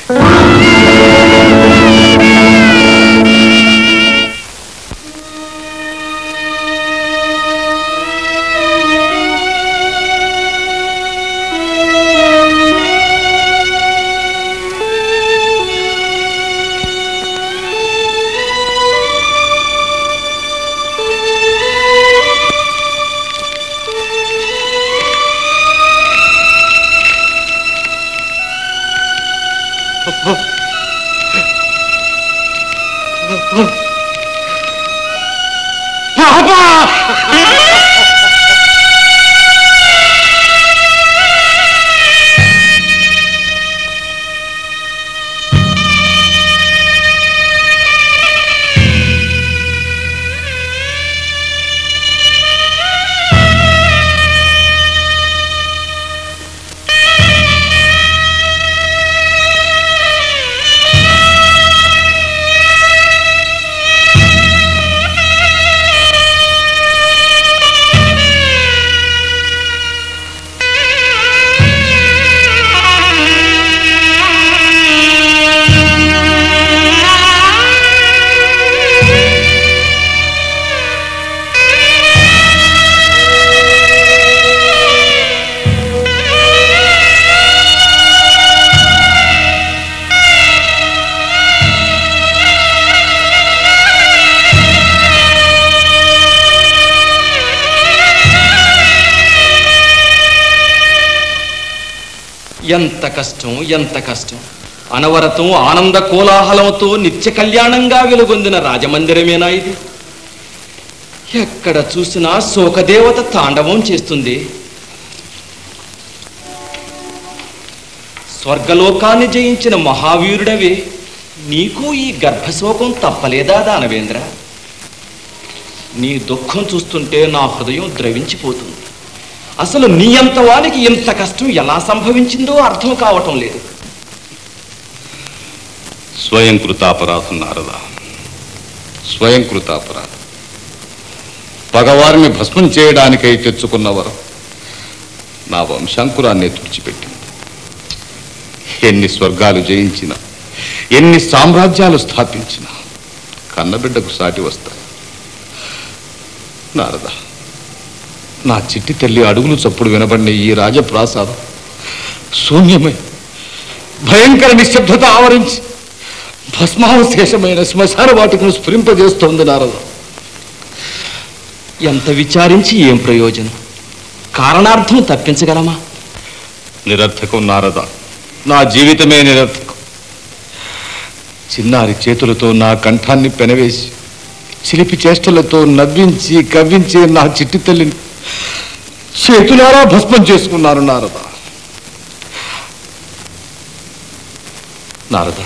ఎంత కష్టం ఎంత కష్టం అనవరతం ఆనంద కోలాహలంతో నిత్య కళ్యాణంగా వెలుగొందిన రాజమందిరమేనా ఇది ఎక్కడ చూసినా శోకదేవత తాండవం చేస్తుంది స్వర్గలోకాన్ని జయించిన మహావీరుడవే నీకు ఈ గర్భశోకం తప్పలేదా దానవేంద్ర నీ దుఃఖం చూస్తుంటే నా హృదయం ద్రవించిపోతుంది అసలు నీ అంత వానికి ఇంత కష్టం ఎలా సంభవించిందో అర్థం కావటం లేదు స్వయం కృతాపరాధం నారద స్వయం కృతాపరాధం పగవారిని భస్మం చేయడానికై తెచ్చుకున్న వరం నా వంశాంకురాన్ని తుడిచిపెట్టింది ఎన్ని స్వర్గాలు జయించినా ఎన్ని సామ్రాజ్యాలు స్థాపించినా కన్నబిడ్డకు సాటి వస్తాయి నారద నా చిట్టి తల్లి అడుగులు చప్పుడు వినబడిన ఈ రాజప్రాసాదం శూన్యమై భయంకర నిశ్శబ్దత ఆవరించి భస్మావశేషమైన శ్మశాన వాటికను స్ఫురింపజేస్తోంది నారద ఎంత విచారించి ఏం ప్రయోజనం కారణార్థం తప్పించగలమా నిరర్థకం నారద నా జీవితమే నిరర్థకం చిన్నారి చేతులతో నా కంఠాన్ని పెనవేసి చిలిపి చేష్టలతో నవ్వించి కవ్వించి నా చిట్టి తల్లిని చేతులారా భస్మం చేసుకున్నారు నారద నారద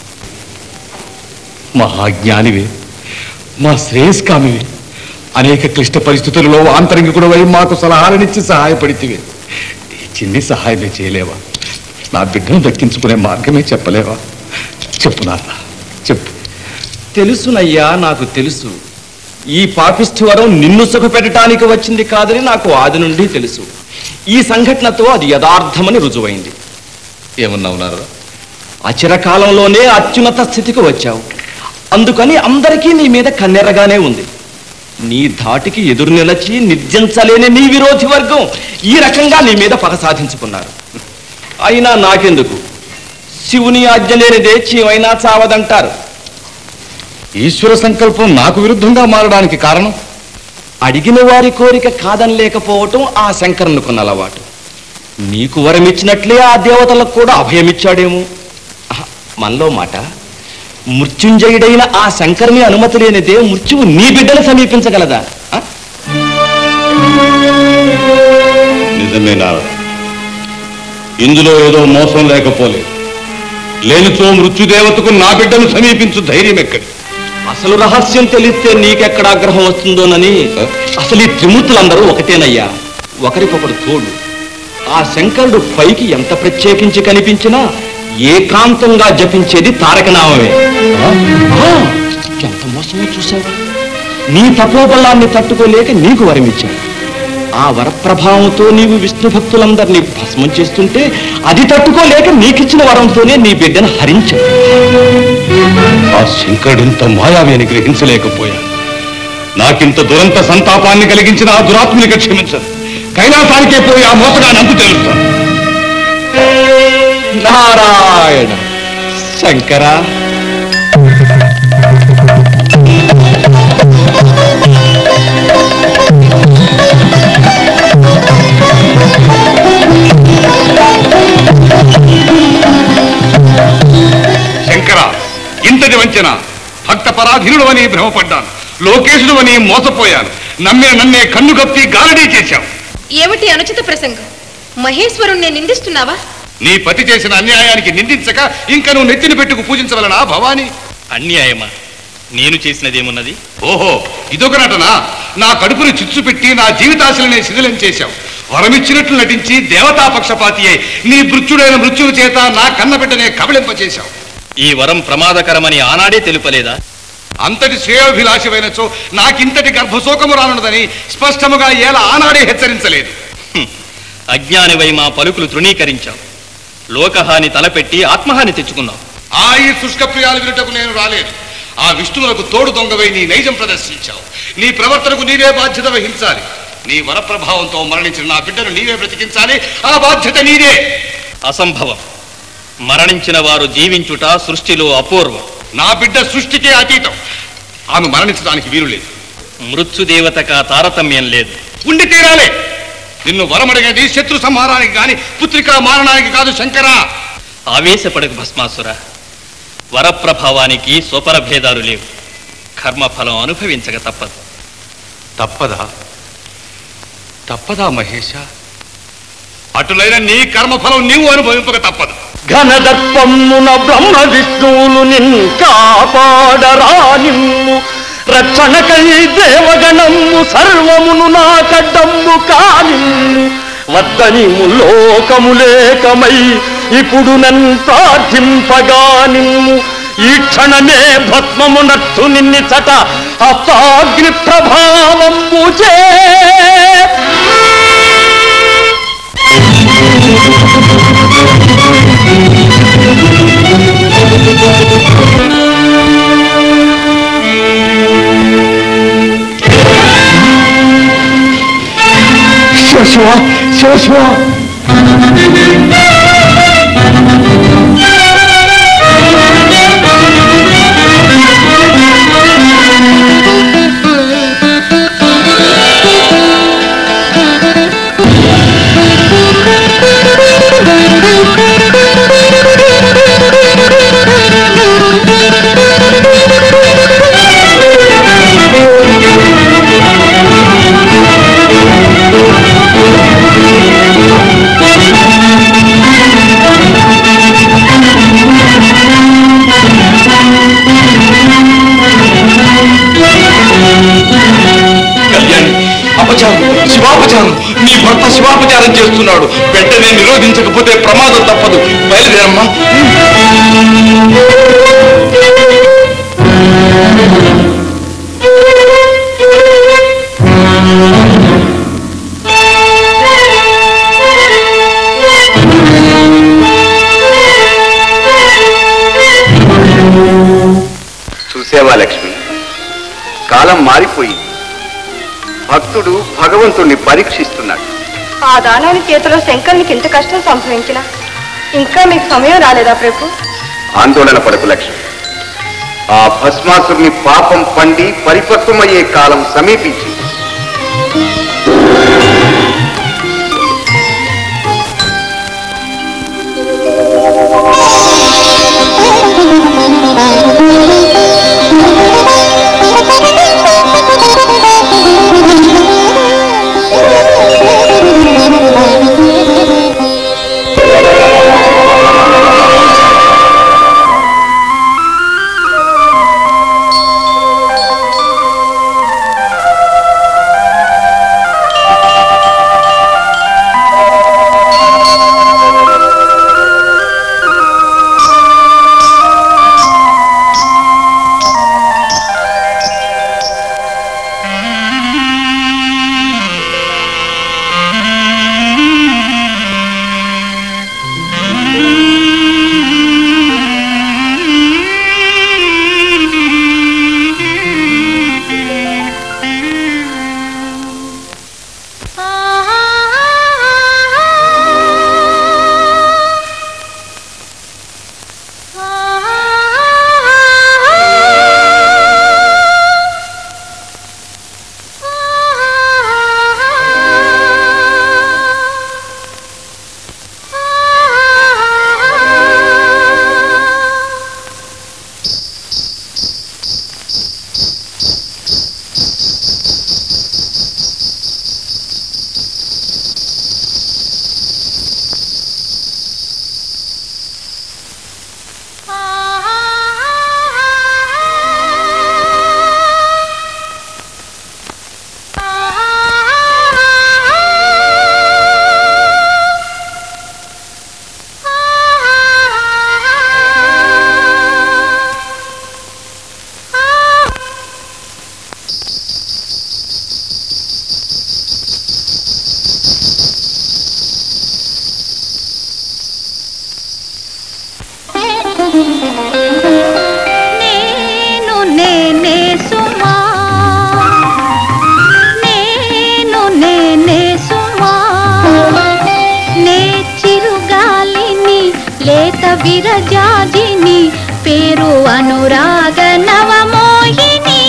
మహాజ్ఞానివే మా శ్రేయస్కామివే అనేక క్లిష్ట పరిస్థితులలో ఆంతరంగికుడవై మాకు సలహాలనిచ్చి సహాయపడితివే ఈ చిన్ని సహాయమే చేయలేవా నా బిడ్డను దక్కించుకునే మార్గమే చెప్పలేవా చెప్పు నాన్న చెప్పు తెలుసునయ్యా నాకు తెలుసు ఈ పాపిష్టి వరం నిన్ను సుఖపెట్టడానికి వచ్చింది కాదని నాకు ఆది నుండి తెలుసు ఈ సంఘటనతో అది యథార్థమని రుజువైంది ఏమన్నావు నారద అచిరకాలంలోనే అత్యున్నత స్థితికి వచ్చావు అందుకని అందరికీ నీ మీద కన్నెరగానే ఉంది నీ ధాటికి ఎదురు నిలచి నిర్జించలేని నీ విరోధి వర్గం ఈ రకంగా నీ మీద పగ సాధించుకున్నారు అయినా నాకెందుకు శివుని ఆజ్ఞ లేనిదే చీమైనా చావదంటారు ఈశ్వర సంకల్పం నాకు విరుద్ధంగా మారడానికి కారణం అడిగిన వారి కోరిక కాదనలేకపోవటం ఆ శంకరునికున్న అలవాటు నీకు వరమిచ్చినట్లే ఆ దేవతలకు కూడా అభయమిచ్చాడేమో ఆహా, మనలో మాట మృత్యుంజయుడైన ఆ శంకరుని అనుమతి లేనిదే మృత్యువు నీ బిడ్డను సమీపించగలదా ఆ? నిజమే నారద ఇందులో ఏదో మోసం లేకపోలేదు లేనిచో మృత్యుదేవతకు నా బిడ్డను సమీపించు ధైర్యం ఎక్కడి అసలు రహస్యం తెలిస్తే నీకెక్కడ ఆగ్రహం వస్తుందోనని అసలు ఈ త్రిమూర్తులందరూ ఒకటేనయ్యా ఒకరికొకరు తోడు ఆ శంకరుడు పైకి ఎంత ప్రత్యేకించి కనిపించినా ఏకాంతంగా జపించేది తారకనామమే ఆ, ఆ, ఎంత మోసమో చూసావు నీ తపోబలాన్ని తట్టుకోలేక నీకు వరమిచ్చాడు ఆ వరప్రభావంతో నీవు విష్ణు భక్తులందరినీ భస్మం చేస్తుంటే అది తట్టుకోలేక నీకిచ్చిన వరంతోనే నీ బిడ్డను హరించాడు ఆ శంకరుడింత మాయావి అని గ్రహించలేకపోయా నాకింత దురంత సంతాపాన్ని కలిగించిన ఆ దురాత్మునికి క్షమించదు కైలాసానికే పోయి ఆ మోసగాన్ని అంతు తెలుస్తాను నారాయణ శంకర శంకర ఇంతటి వంచన భక్త పరాధీనుడు అని భ్రమపడ్డాను లోకేశుడు అని మోసపోయాను నమ్మిన నన్నే కన్ను కప్పి గారడీ చేశావు ఏమిటి అనుచిత ప్రసంగం మహేశ్వరుణ్ణి నిందిస్తున్నావా నీ పతి చేసిన అన్యాయానికి నిందించక ఇంకా నువ్వు నెత్తిన పెట్టుకు పూజించవలనా భవాని అన్యాయమా నేను చేసినదేమున్నది ఓహో ఇదొక నటన నా కడుపుని చిచ్చు పెట్టి నా జీవితాశలనే శిథిలం చేశావు వరమిచ్చినట్లు నటించి దేవతా పక్షపాతి అయి నీ మృత్యుడైన మృత్యువు చేత నా కన్నబిడ్డనే కబళింపచేశావు ఈ వరం ప్రమాదకరమని ఆనాడే తెలుపలేదా అంతటి శ్రేయోభిలాషమైనచో నాకింతటి గర్భశోకము రానున్నదని స్పష్టముగా ఏలా ఆనాడే హెచ్చరించలేదు అజ్ఞానివై మా పలుకులు తృణీకరించావు లోకహాని తలపెట్టి ఆత్మహాని తెచ్చుకున్నావు ఆ ఈ శుష్క ప్రియాలు వినుటకు నేను రాలేదు ఆ విష్ణువులకు తోడు దొంగవై నీ నైజం ప్రదర్శించావు నీ ప్రవర్తనకు నీవే బాధ్యత వహించాలి నీ వరప్రభావంతో మరణించిన నా బిడ్డను నీవే బ్రతికించాలి ఆ బాధ్యత నీదే అసంభవం మరణించిన వారు జీవించుట సృష్టిలో అపూర్వం నా బిడ్డ సృష్టికే అతీతం ఆమె మరణించడానికి వీలు లేదు మృత్యుదేవతక తారతమ్యం లేదు ఉండి తీరాలే నిన్ను వరమడిగేది శత్రు సంహారానికి గాని పుత్రికా మారణానికి కాదు శంకరా ఆవేశపడకు భస్మాసుర వరప్రభావానికి స్వపర భేదాలు లేవు కర్మఫలం అనుభవించక తప్పదు తప్పదా తప్పదా మహేష అటులైన నీ కర్మఫలం నీవు అనుభవింపక తప్పదు ఘనదర్పమ్మున బ్రహ్మ విష్ణువులు నిన్ కాపాడరా నిమ్ము రక్షణకై దేవగణమ్ము సర్వమును నా కడ్డమ్ము కానిమ్ము వద్దనిము లోకములేకమై ఇప్పుడు నన్ ప్రార్థింపగా నిమ్ము ఈ క్షణమే భస్మము నట్టు నిన్నిచట హస్తాగ్ని ప్రభావము చే శివ శివ శివ కళ్యాణి అపచారం శివాపచారం నీ భర్త శివాపచారం చేస్తున్నాడు వెంటనే నిరోధించకపోతే ప్రమాదం తప్పదు బయలుదేరమ్మా చూసేవా లక్ష్మి కాలం మారిపోయింది భక్తుడు భగవంతుణ్ణి పరీక్షిస్తున్నాడు ఆ దానాని చేతిలో శంకరునికి ఇంత కష్టం సంభవించిన ఇంకా మీకు సమయం రాలేదా ప్రభు ఆందోళన పడకు లక్ష్మి ఆ భస్మాసురుని పాపం పండి పరిపక్వమయ్యే కాలం సమీపించింది నేను నేనే సుమా నేను నేనే సుమా నే చిరుగాలిని లేత విరజాజిని పేరు అనురాగ నవమోహిని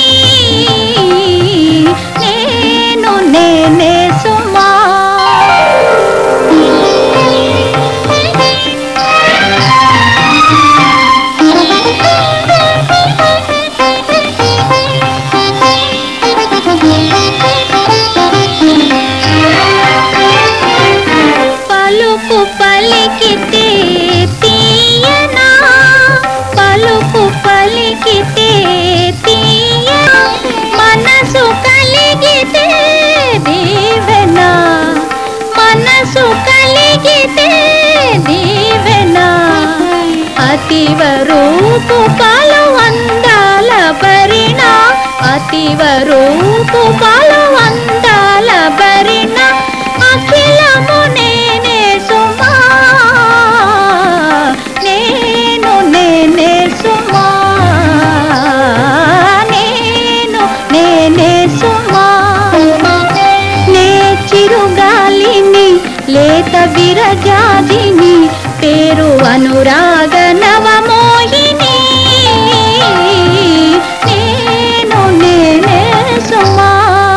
నేను నేనే సుమా పలుకు పలికితే తీయనా పలుకు పలికితే తీయ మనసు కలిగితే దీవెనా మనసు కలిగితే దీవెనా అతివ రూపు పలు అందాల భరిణ అతివ రూపు పలు అందాల భరిణ అఖిలము నేనే సుమా నేను నేనే సుమా నేను నేనే సుమా నే చిరుగాలిని లేత విరజాజిని పేరు అనురాగ నవమోహిని నేను నేనే సుమా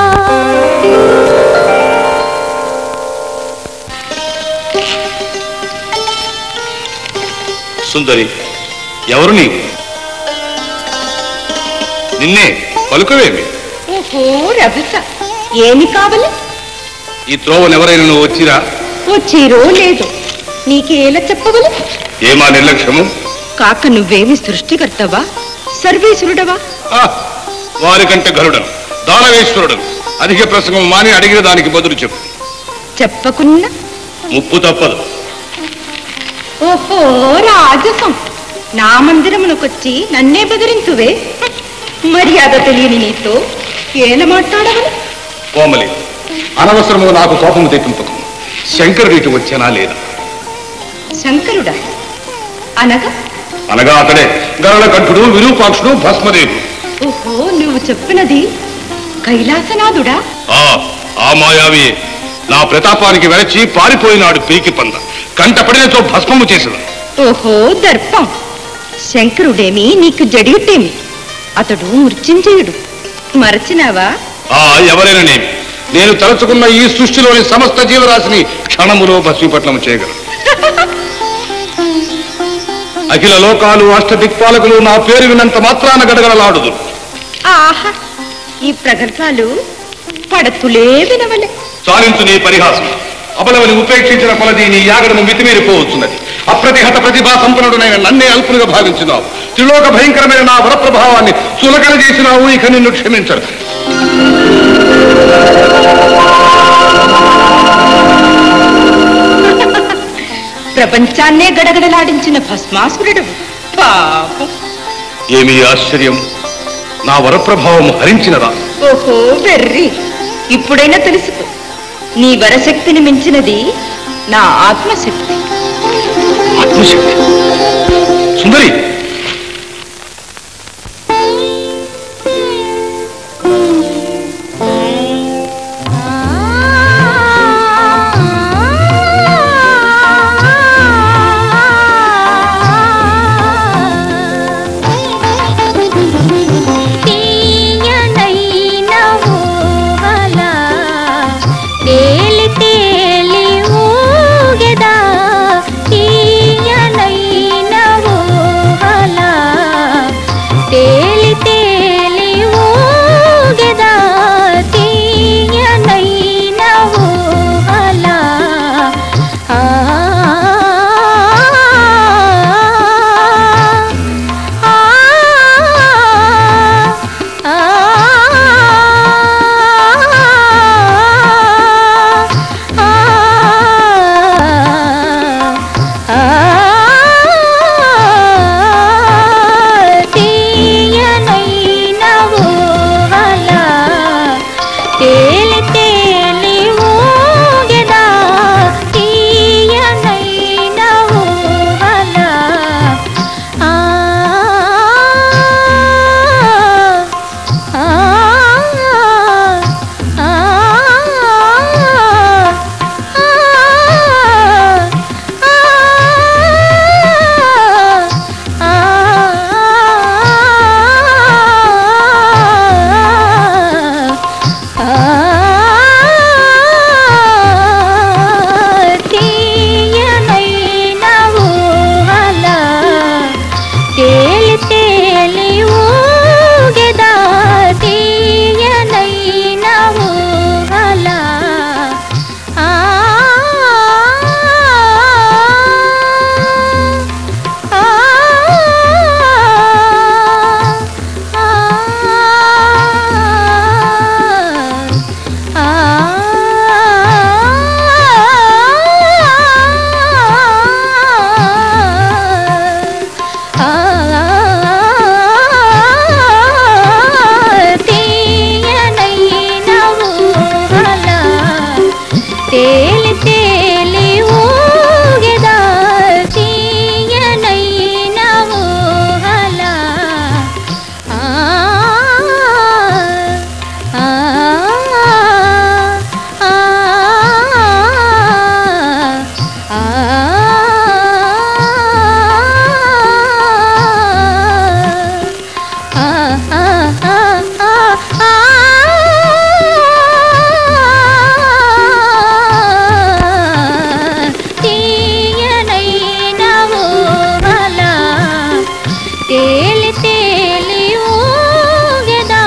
సుందరి ఎవరు నీవు నిన్నే పలుకవేమి ఓహో రభస ఏమి కావాలి ఈ త్రోవనెవరైనా నువ్వు వచ్చిరా వచ్చేరో లేదు నీకేలా చెప్పవలు ఏమా నిర్లక్ష్యము కాక నువ్వేమి సృష్టికర్తవా సర్వేశ్వరుడవా ఆ, వారికంటే గరుడను దానవేశ్వరుడను అధిక ప్రసంగం మాని అడిగిన దానికి బదులు చెప్పు చెప్పకున్నా ముప్పు తప్పదు ఓహో రాజసం నా మందిరమునకొచ్చి నన్నే బెదిరించువే మర్యాద తెలియని నీతో ఏల మాట్లాడవను కోమలి అనవసరము నాకు కోపము తెప్పింపకు శంకరుడు ఇటు వచ్చానా లేదా శంకరుడా అనగా అనగా అతడే గరళ కంఠుడు విరూపాక్షుడు భస్మదేవుడు ఓహో నువ్వు చెప్పినది కైలాసనాథుడా ఆ ఆ మాయావి నా ప్రతాపానికి వెరచి పారిపోయినాడు పీకి పంద కంటపడినతో భస్మము చేసిన ఓహో దర్పం శంకరుడేమి నీకు జడియుట్టేమి అతడు మృత్యుంజయుడు మరచినావా ఆ ఎవరైనానేమి నేను తలుచుకున్న ఈ సృష్టిలోని సమస్త జీవరాశిని క్షణములో భస్మీపట్నం చేయగలను అఖిల లోకాలు అష్ట దిక్పాలకులు నా పేరు విన్నంత మాత్రాన గడగడలాడుదు ఆహా ఈ ప్రగల్భాలు పడతులే వినవలే చాలించు నీ పరిహాసం అబలవని ఉపేక్షించిన కొలది నీ యాగడము మితిమీరిపోవచ్చున్నది అప్రతిహత ప్రతిభా సంపన్నుడునైన నన్నే అల్పులుగా భావించినావు త్రిలోక భయంకరమైన నా వరప్రభావాన్ని సులకన చేసినావు ఇక నిన్ను క్షమించరు ప్రపంచాన్నే గడగడలాడించిన భస్మాసురుడు పాపం ఏమీ ఆశ్చర్యం నా వరప్రభావం హరించినదా ఓహో వెర్రి ఇప్పుడైనా తెలుసుకో నీ వరశక్తిని మించినది నా ఆత్మశక్తి ఆత్మశక్తి సుందరి తీయనైన ఊహల తేలి తేలి ఊగెదా తీయనైన ఊహల తేలి ఊగెదా తీయనైన ఊహల ఆ ఆ ఆ తీయనైన ఊహల తేలి తేలి ఊగెదా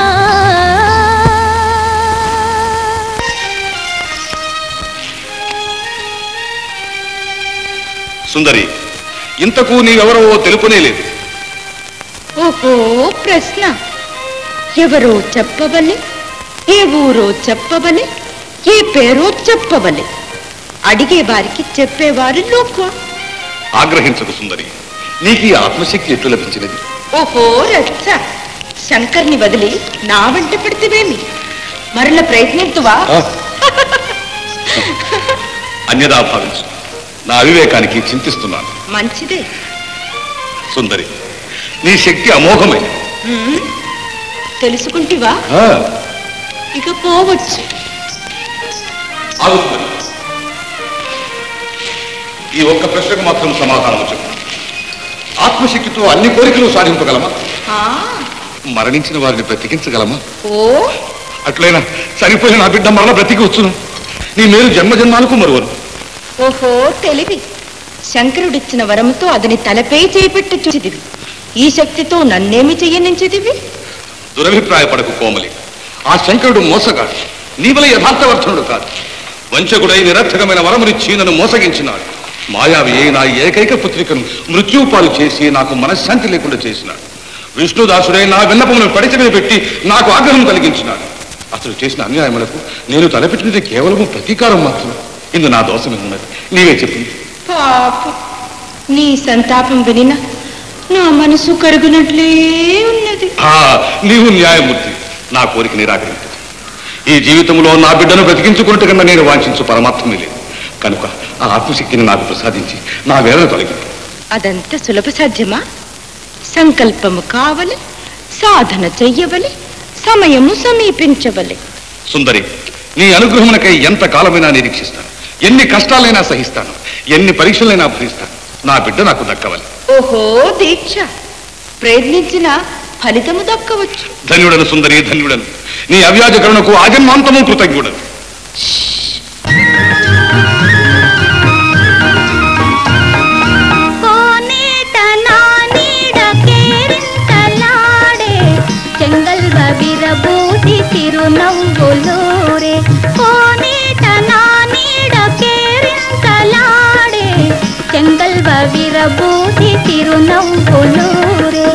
సుందరి ఇంతకు నీవెవరో తెలుపునే లేదు ఓహో ప్రశ్న ఎవరో చెప్పవని ఏ ఊరో చెప్పవని ఏ పేరో చెప్పవని అడిగే వారికి చెప్పేవారు లోకం ఆగ్రహించకు సుందరి నీకు ఈ ఆత్మశక్తి ఎట్లు లభించినది ఓహో రచ్చ శంకర్ని వదిలి నా వెంట పడితేవేమి మరల ప్రయత్నింతువా ఆ. అన్యదా భావించు నా అవివేకానికి చింతిస్తున్నాను మంచిదే సుందరి నీ శక్తి అమోఘమైనది ఉమ్, తెలుసుకుంటివా ఆ, ఇక పోవచ్చు ఆగు సుందరి. ఈ ఒక్క ప్రశ్నకు మాత్రం సమాధానం చెప్పు ఆత్మశక్తితో అన్ని కోరికలు సాధింపగలమా ఆ, మరణించిన వారిని బ్రతికించగలమా ఓ అట్లయినా చనిపోయిన నా బిడ్డ మరల బ్రతికి వచ్చును నీ మేలు జన్మ జన్మాలకు మరువను ఓహో తెలివి శంకరుడిచ్చిన వరముతో అతని తలపై చేపెట్టి చూచిదివి ఈ శక్తితో నన్నేమి చెయ్యనించిదివి దురభిప్రాయపడకు కోమలి ఆ శంకరుడు మోసగాడు నీవల యథార్థవర్ధనుడు కాదు వంచకుడై నిరర్థకమైన వరమునిచ్చి నన్ను మోసగించినాడు మాయావి నా ఏకైక పుత్రికను మృత్యుపాలు చేసి నాకు మనశ్శాంతి లేకుండా చేసినాడు విష్ణుదాసుడై నా విన్నపమును పడిచ మీద పెట్టి నాకు ఆగ్రహం కలిగించినాడు అతడు చేసిన అన్యాయములకు నేను తలపెట్టినది కేవలము ప్రతీకారం మాత్రమే ఇందు నా దోషమే ఉన్నది నీవే చెప్పింది పాపం నీ సంతాపం వినిన నా మనసు కరుగునట్లే ఉన్నది ఆ నీవు న్యాయమూర్తి నా కోరిక నిరాకరించదు ఈ జీవితంలో నా బిడ్డను బ్రతికించుకున్నట్టు కన్నా నేను వాంఛించు పరమాత్మమే లేదు కనుక ఆ ఆత్మశక్తిని నాకు ప్రసాదించి నా వేదన తొలగింది అదంత సులభ సాధ్యమా సంకల్పము కావలి సాధన చెయ్యవలి సమయము సమీపించవలి సుందరి నీ అనుగ్రహమునకై ఎంత కాలమైనా నిరీక్షిస్తాను ఎన్ని కష్టాలైనా సహిస్తాను ఎన్ని పరీక్షలైనా భరిస్తాను నా బిడ్డ నాకు దక్కవాలి ఓహో దీక్ష ప్రయత్నించిన ఫలితము దక్కవచ్చు ధన్యుడను సుందరి ధన్యుడను నీ అవ్యాజ కరుణకు ఆజన్మాంతము కృతజ్ఞుడను కోనేట నా నీడ కేరింతలాడే చెంగల్వ విరబూసి తిరునవ్వులూరే కోనేట నా నీడ కేరింతలాడే చెంగల్వ విరబూసి తిరునవ్వులూరే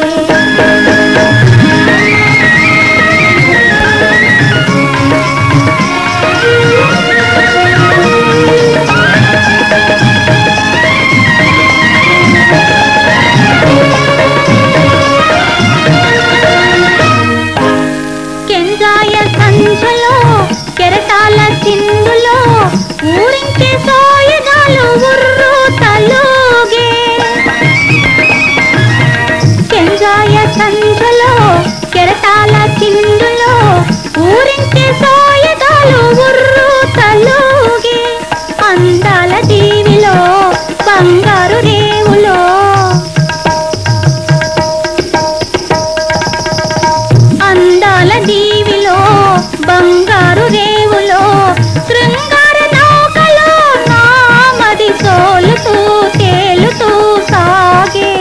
కెంజాయ సంధ్యలో కెరటాల చిందులో ఊరించే సోయగాలు ఉర్రు తలోగే కెంజాయ సంధ్యలో కెరటాల చిందులో ఊరించే సోయగాలు ఉర్రు తలోగే అందాల దీవిలో బంగారు రేవులో అందాల దీవిలో బంగారు రేవులో శృంగార నౌకలో నామది సోలుతూ తేలుతూ సాగే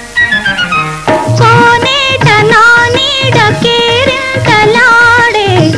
కోనేట నా నీడ కేరింతలాడే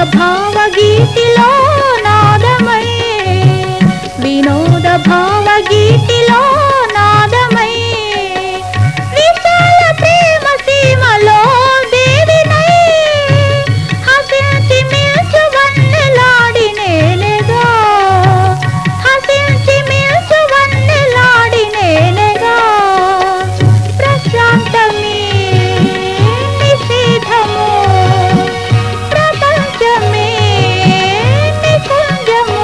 భావగీతిలో నాదమై వినోద భావగీతిలో నాదమై విశాల ప్రేమ సీమలో దేవినై హసించి మిల్చు వన్నెలాడి నేనెగా హసించి మిల్చు వన్నెలాడి నేనెగా ప్రశాంతమే నిషేధము ప్రపంచమే నికుంజము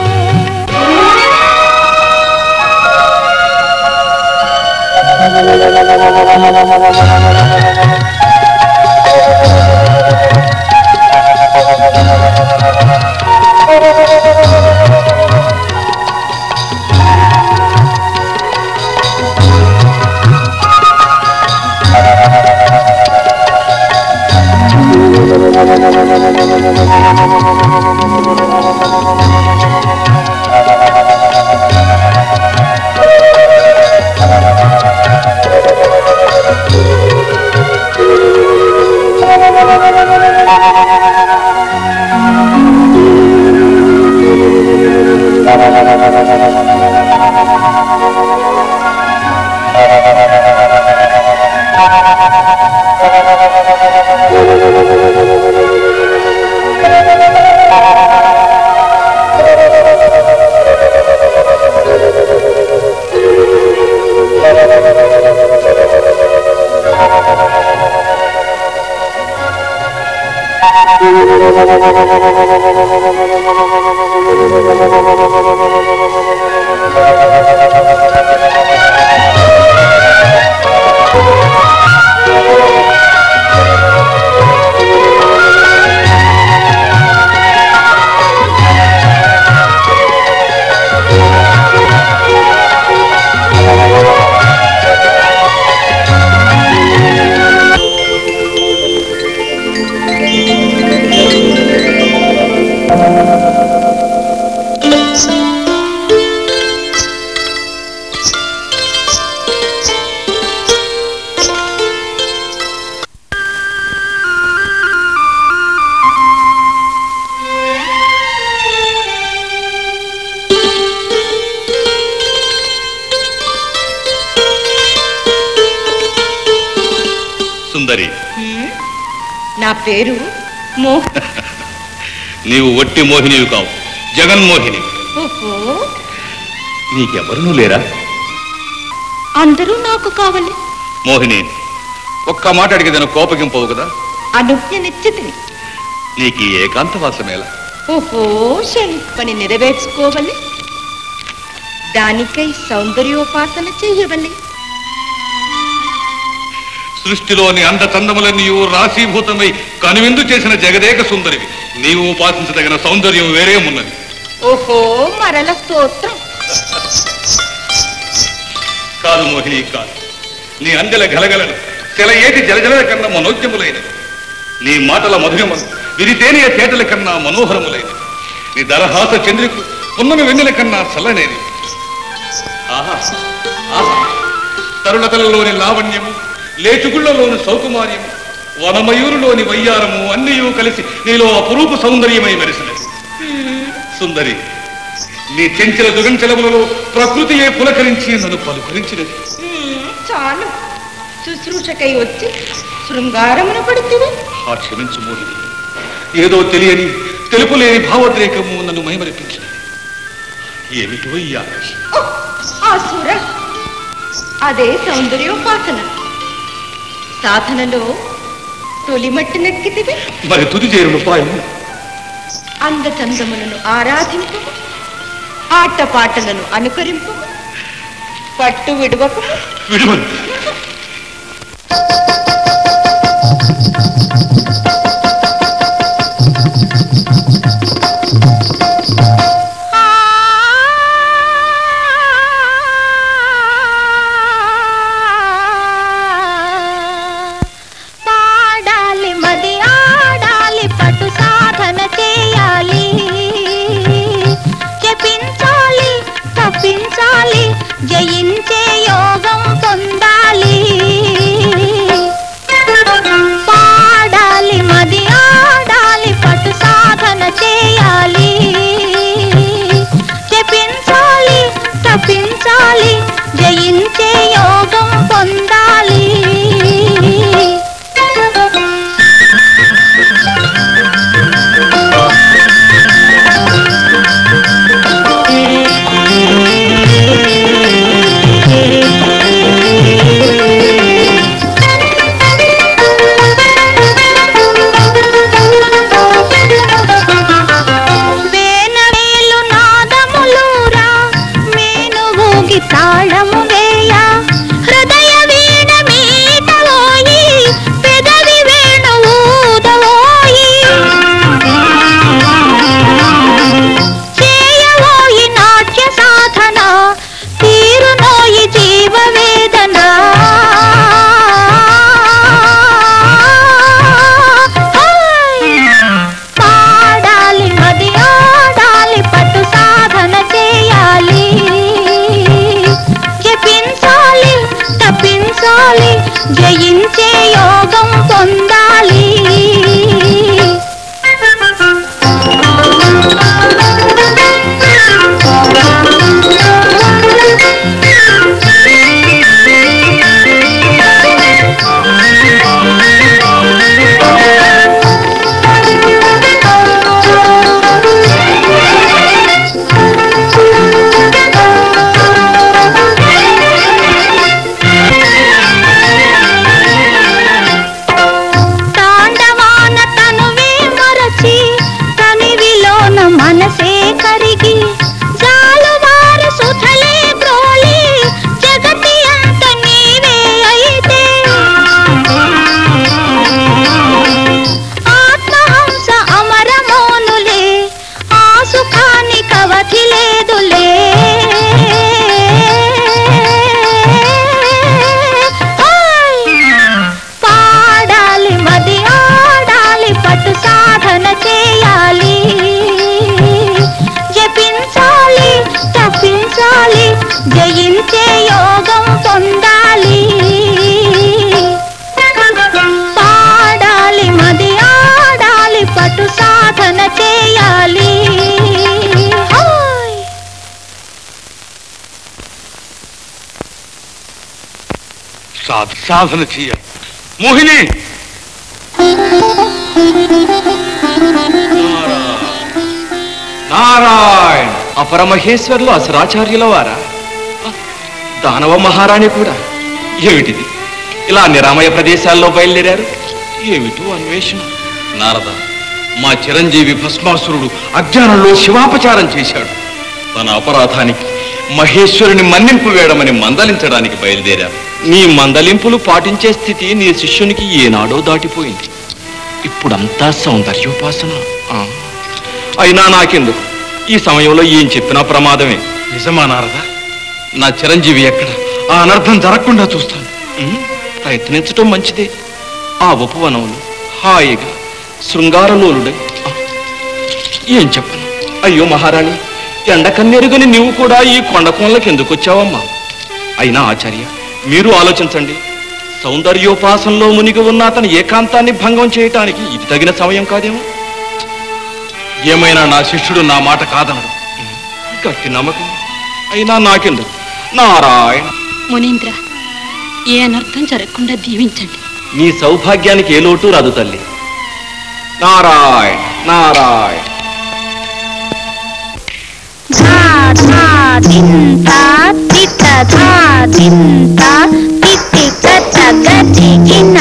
సుందరి హ్మ్? నా పేరు మోహ నీవు ఒట్టి మోహినివి కావు జగన్మోహిని ఓహో నీకెవరునూ లేరా అందరూ నాకు కావాలి మోహిని ఒక్క మాట అడిగేదను కోపగింపవు కదా అనుజ్ఞ నిశ్చితిని నీకు ఈ ఏకాంతవాసమేలా ఓహో శంపని నెరవేర్చుకోవాలి దానికై సౌందర్యోపాసన చెయ్యవలే సృష్టిలోని అందచందములన్నీయు రాశీభూతమై కనువిందు చేసిన జగదేక సుందరివి నీవు ఉపాసించదగిన సౌందర్యం వేరే ఉన్నది ఓహో మరల స్తోత్రం కాదు మోహిని కాదు నీ అందెల గలగలను సెల ఏటి జలజల కన్నా మనోజ్యములైనది నీ మాటల మధురములు విరితేనియ చేటల కన్నా మనోహరములైనది నీ దరహాస చంద్రికు పున్నమి వెన్నెల కన్నా చల్లనేది ఆహా ఆహా తరులతలలోని లావణ్యము లేచుగుళ్లలోని సౌకుమార్యము వనమయూరులోని వయ్యారము అన్నీయూ కలిసి నీలో అపురూప సౌందర్యమై మెరిసినది సుందరి నీ చెంచల దుగంచలములలో ప్రకృతియే పులకరించి నన్ను పలుకరించినది హ్మ్, చాలు శుశ్రూషకై వచ్చి శృంగారమున పడుతుంది ఆ క్షమించు మోహిని ఏదో తెలియని తెలుపులేని భావోద్రేకము నన్ను మైమరిపించినది ఏమిటో ఈ ఆకర్షణ ఆసుర అదే సౌందర్యోపాసన సాధనలో తొలిమట్టి నెక్కితివి మరి తుది చేరుడు ఉపాయం అందచందములను ఆరాధింపు ఆటపాటలను అనుకరింపు పట్టు విడువకు విడువను పాడాలి మది ఆడాలి పటు సాధన చేయాలి జపించాలి తప్పించాలి జయించే యోగం పొందాలి పాడాలి జయించే యోగం పొందాలి తాండవాన తనువే మరచి తనివిలోన మనసే కరిగి జాలువార సుధలే బ్రోలి జగతి అంత నీవే అయితే ఆత్మహంస అమరమోనులే ఆ సుఖాని కవధి లేదులే పాడాలి మది ఆడాలి పట్టు సాధన చేయాలి జపించాలి తప్పించాలి జయించే యోగం పొందాలి పాడాలి మది ఆడాలి పట్టు సాధన చేయాలి హాయ్ సాధ సాధన చెయ్యాలి మోహిని నారాయణ అపరమహేశ్వర్లు అసరాచార్యుల వారా దానవ మహారాణి కూడా ఏమిటిది ఇలా నిరామయ ప్రదేశాల్లో బయలుదేరారు ఏమిటో అన్వేషణ నారద మా చిరంజీవి భస్మాసురుడు అజ్ఞానంలో శివాపచారం చేశాడు తన అపరాధానికి మహేశ్వరుని మన్నింపు వేయడమని మందలించడానికి బయలుదేరారు నీ మందలింపులు పాటించే స్థితి నీ శిష్యునికి ఏనాడో దాటిపోయింది ఇప్పుడంతా సౌందర్యోపాసన ఆ. అయినా నాకెందుకు ఈ సమయంలో ఏం చెప్పినా ప్రమాదమే నిజమా నారద నా చిరంజీవి ఎక్కడ ఆ అనర్థం జరగకుండా చూస్తాను ఉమ్, ప్రయత్నించటం మంచిదే ఆ ఉపవనంలో హాయిగా శృంగారలోలుడై ఆ, ఏం చెప్పను అయ్యో మహారాణి ఎండ కన్నెరుగని నీవు కూడా ఈ కొండకోన్లకి ఎందుకు వచ్చావమ్మా అయినా ఆచార్య మీరు ఆలోచించండి సౌందర్యోపాసనలో మునిగి ఉన్న అతని ఏకాంతాన్ని భంగం చేయటానికి ఇది తగిన సమయం కాదేమో ఏమైనా నా శిష్యుడు నా మాట కాదనడు గట్టి నమ్మకం అయినా నాకెందుకు నారాయణ మునీంద్ర ఏ అనర్థం జరగకుండా దీవించండి నీ సౌభాగ్యానికి ఏ లోటు రాదు తల్లి నారాయణ నారాయణ ధా ధా దింత తిట్ట ధా దింత తిట్టి కచ్చ గచ్చి గిన్న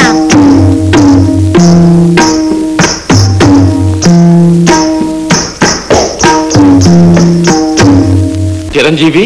చిరంజీవి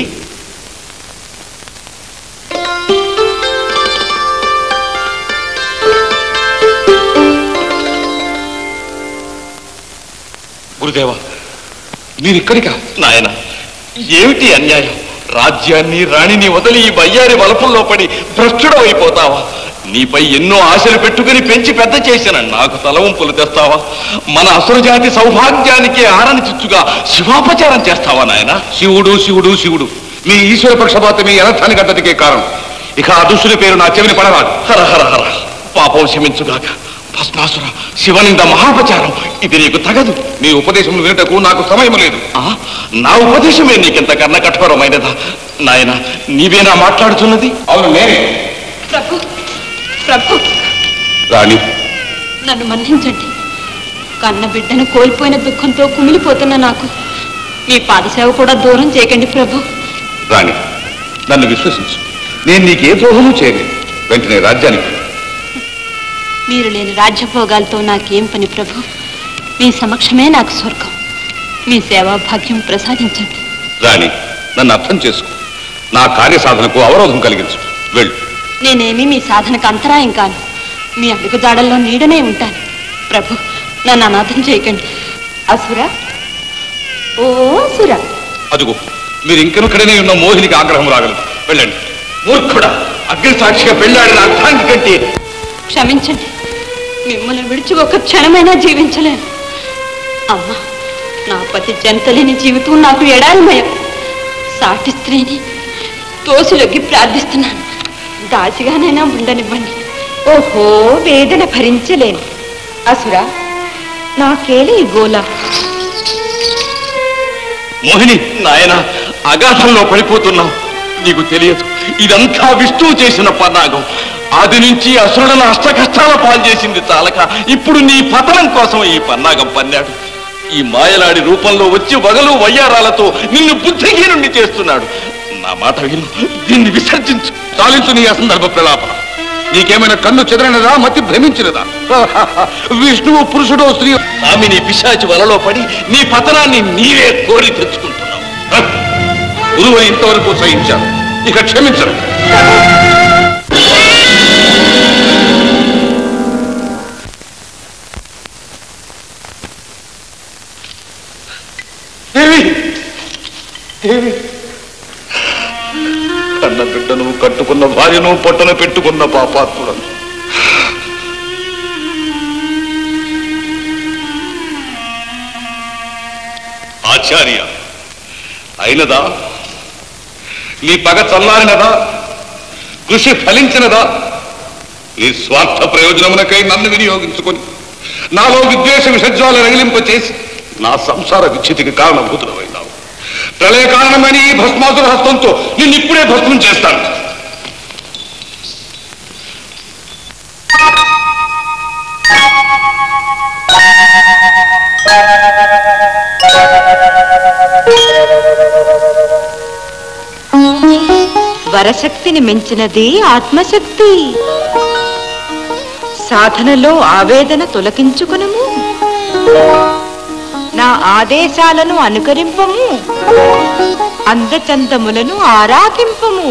గురుదేవా మీరు ఇక్కడికా నాయన ఏమిటి అన్యాయం రాజ్యాన్ని రాణిని వదిలి ఈ బయ్యారి వలపుల్లో పడి భ్రష్టుడమైపోతావా నీపై ఎన్నో ఆశలు పెట్టుకుని పెంచి పెద్ద చేసిన నాకు తలవంపులు తెస్తావా మన అసురజాతి సౌభాగ్యానికి ఆరని చిచ్చుగా శివాపచారం చేస్తావా నాయన శివుడు శివుడు శివుడు మీ ఈశ్వర పక్షపాతమే అనర్థానికి అంతటికే కారణం ఇక ఆ దుష్టుని పేరు నా చెవిని పడరాదు హర హర హర పాపం క్షమించుగాక భస్మాసుర శివనింద మహాపచారం ఇది నీకు తగదు నీ ఉపదేశం వినటకు నాకు సమయం లేదు ఆ, నా ఉపదేశమే నీకింత కన్న కఠోరమైనదా నాయన నీవేనా మాట్లాడుతున్నది అవును నేనే ప్రభు ప్రభు రాణి నన్ను మన్నించండి కన్న బిడ్డను కోల్పోయిన దుఃఖంతో కుమిలిపోతున్న నాకు మీ పాదసేవ కూడా దూరం చేయకండి ప్రభు రాణి నన్ను విశ్వసించు నేను నీకే ద్రోహము చేయలేదు వెంటనే రాజ్యానికి వెళ్ళు. మీరు లేని రాజ్యభోగాలతో నాకేం పని ప్రభు మీ సమక్షమే నాకు స్వర్గం మీ సేవా భాగ్యం ప్రసాదించండి రాణి నన్ను అర్థం చేసుకో నా కార్యసాధనకు అవరోధం కలిగించు వెళ్ళు నేనేమీ మీ సాధనకు అంతరాయం కాను మీ అడుగుజాడల్లో నీడనే ఉంటాను ప్రభు నన్ను అనాథం చేయకండి అసుర ఓ సుర అదుగో మీరు ఇంకెనక్కడనే ఉన్న మోహినికి ఆగ్రహం రాగలదు వెళ్ళండి మూర్ఖుడా అగ్ని సాక్షిగా పెళ్ళాడిన అర్థానికి కంటే క్షమించండి మిమ్మల్ని విడిచి ఒక క్షణమైనా జీవించలేను అమ్మా నా పతి జంతలేని జీవితం నాకు ఎడారిమయం సాటి స్త్రీని తోసిలొగ్గి ప్రార్థిస్తున్నాను దాసిగానైనా ఉండనివ్వండి ఓహో వేదన భరించలేను అసురా నాకేలి ఈ గోల మోహిని నాయన అగాధంలో పడిపోతున్నావు నీకు తెలియదు ఇదంతా విష్ణువు చేసిన పన్నాగం ఆది నుంచి అసురులను అష్టకష్టాల పాలు చేసింది చాలక ఇప్పుడు నీ పతనం కోసం ఈ పన్నాగం పన్నాడు ఈ మాయలాడి రూపంలో వచ్చి వగలు వయ్యారాలతో నిన్ను బుద్ధిహీనుణ్ణి చేస్తున్నాడు నా మాట విను దీన్ని విసర్జించు చాలించు నీ అసందర్భ ప్రలాపన నీకేమైనా కన్ను చెదరనదా మతి భ్రమించినదా విష్ణువు పురుషుడో స్త్రీ ఆమె నీ పిశాచి వలలో పడి నీ పతనాన్ని నీవే కోరి తెచ్చుకుంటున్నావు గురువు ఇంతవరకు సహించారు ఇక క్షమించరు దేవి దేవి కన్న బిడ్డను కట్టుకున్న భార్యను పొట్టన పెట్టుకున్న పాపాత్ముడను ఆచార్య అయినదా నీ పగ చల్లారినదా కృషి ఫలించినదా నీ స్వార్థ ప్రయోజనమునకై నన్ను వినియోగించుకొని నాలో విద్వేష విషజ్వాల రగిలింప చేసి నా సంసార విచ్ఛితికి కారణభూతుడమైనావు ప్రళయ కారణమైన ఈ భస్మాసుర హస్తంతో నిన్ను ఇప్పుడే భస్మం చేస్తాను వరశక్తిని మించినది ఆత్మశక్తి సాధనలో ఆవేదన తొలగించుకునము నా ఆదేశాలను అనుకరింపము అందచందములను ఆరాధింపము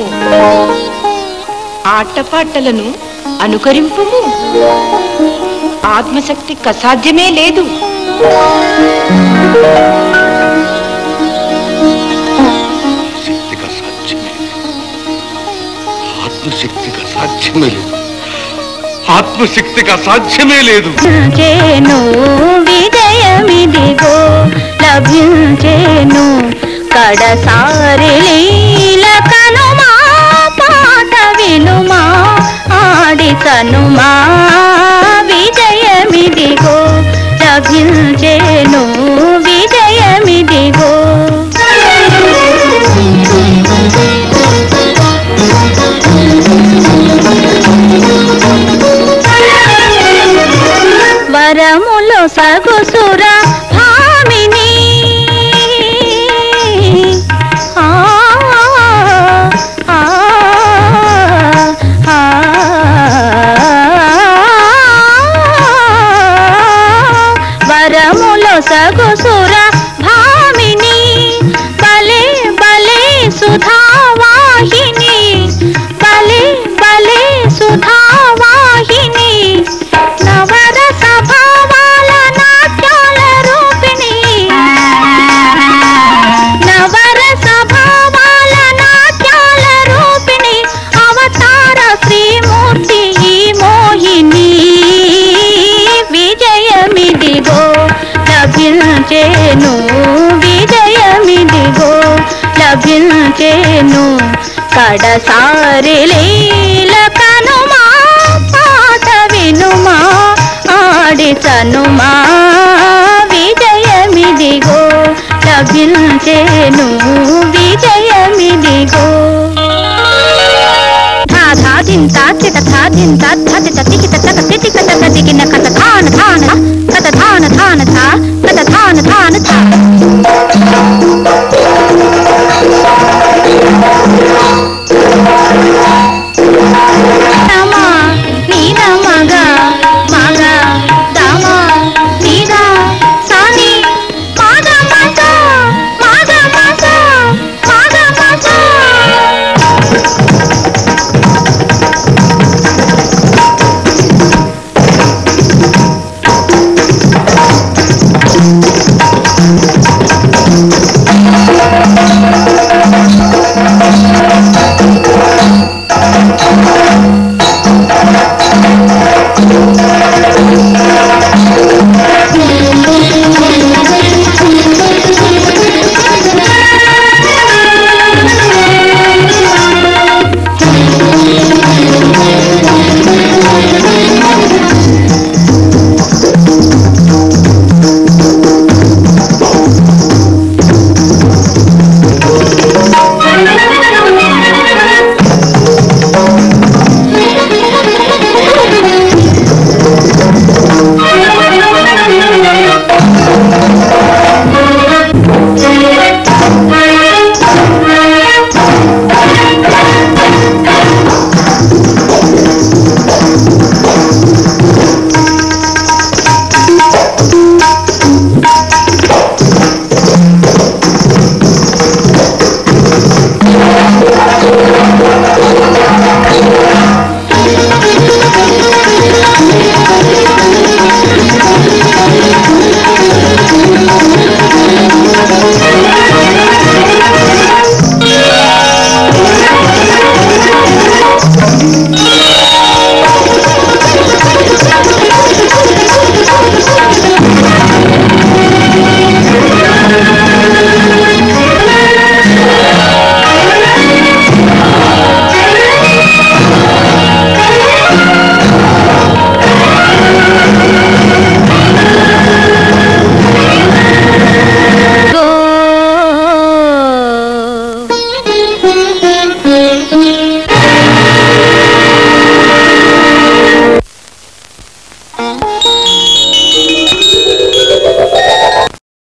ఆటపాటలను అనుకరింపము ఆత్మశక్తికి అసాధ్యమే లేదు శక్తిగా సాధ్యమే ఆత్మశక్తిగా సాధ్యమే లేదు ఆత్మశక్తిగా సాధ్యమే లేదు చేను విజయమిదిగో లభించేను కడసారి లీల కనుమా పాట వినుమా ఆడి కనుమా విజయమిదిగో లభించేను విజయమిదిగో వరములో సగుసుర భామిని ఆ, ఆ, ఆ, వరములో సగుసుర భామిని బలే బలే సుధావాహిని బలే బలే సుధావాహిని నవరస భావాల నాట్యాల రూపిణి నవరస భావాల నాట్యాల రూపిణి అవతార శ్రీమూర్తి ఈ మోహిని విజయమిదిగో లభించేను విజయమిదిగో లభించేను కడసారి లీల కనుమా పాట వినుమా ఆడి తనుమా విజయమిదిగో లభించేను విజయమిదిగో ధా ధా దింత చిత ధా దింత ధ తిత తికిత తక తితిక తక దిగిన కత ధాన ధాన కత ధాన ధాన ధా కత ధాన ధాన ధా రమ నీద మగ మగ దమ నీద సాని మాగ మస మాగ మస మాగ మస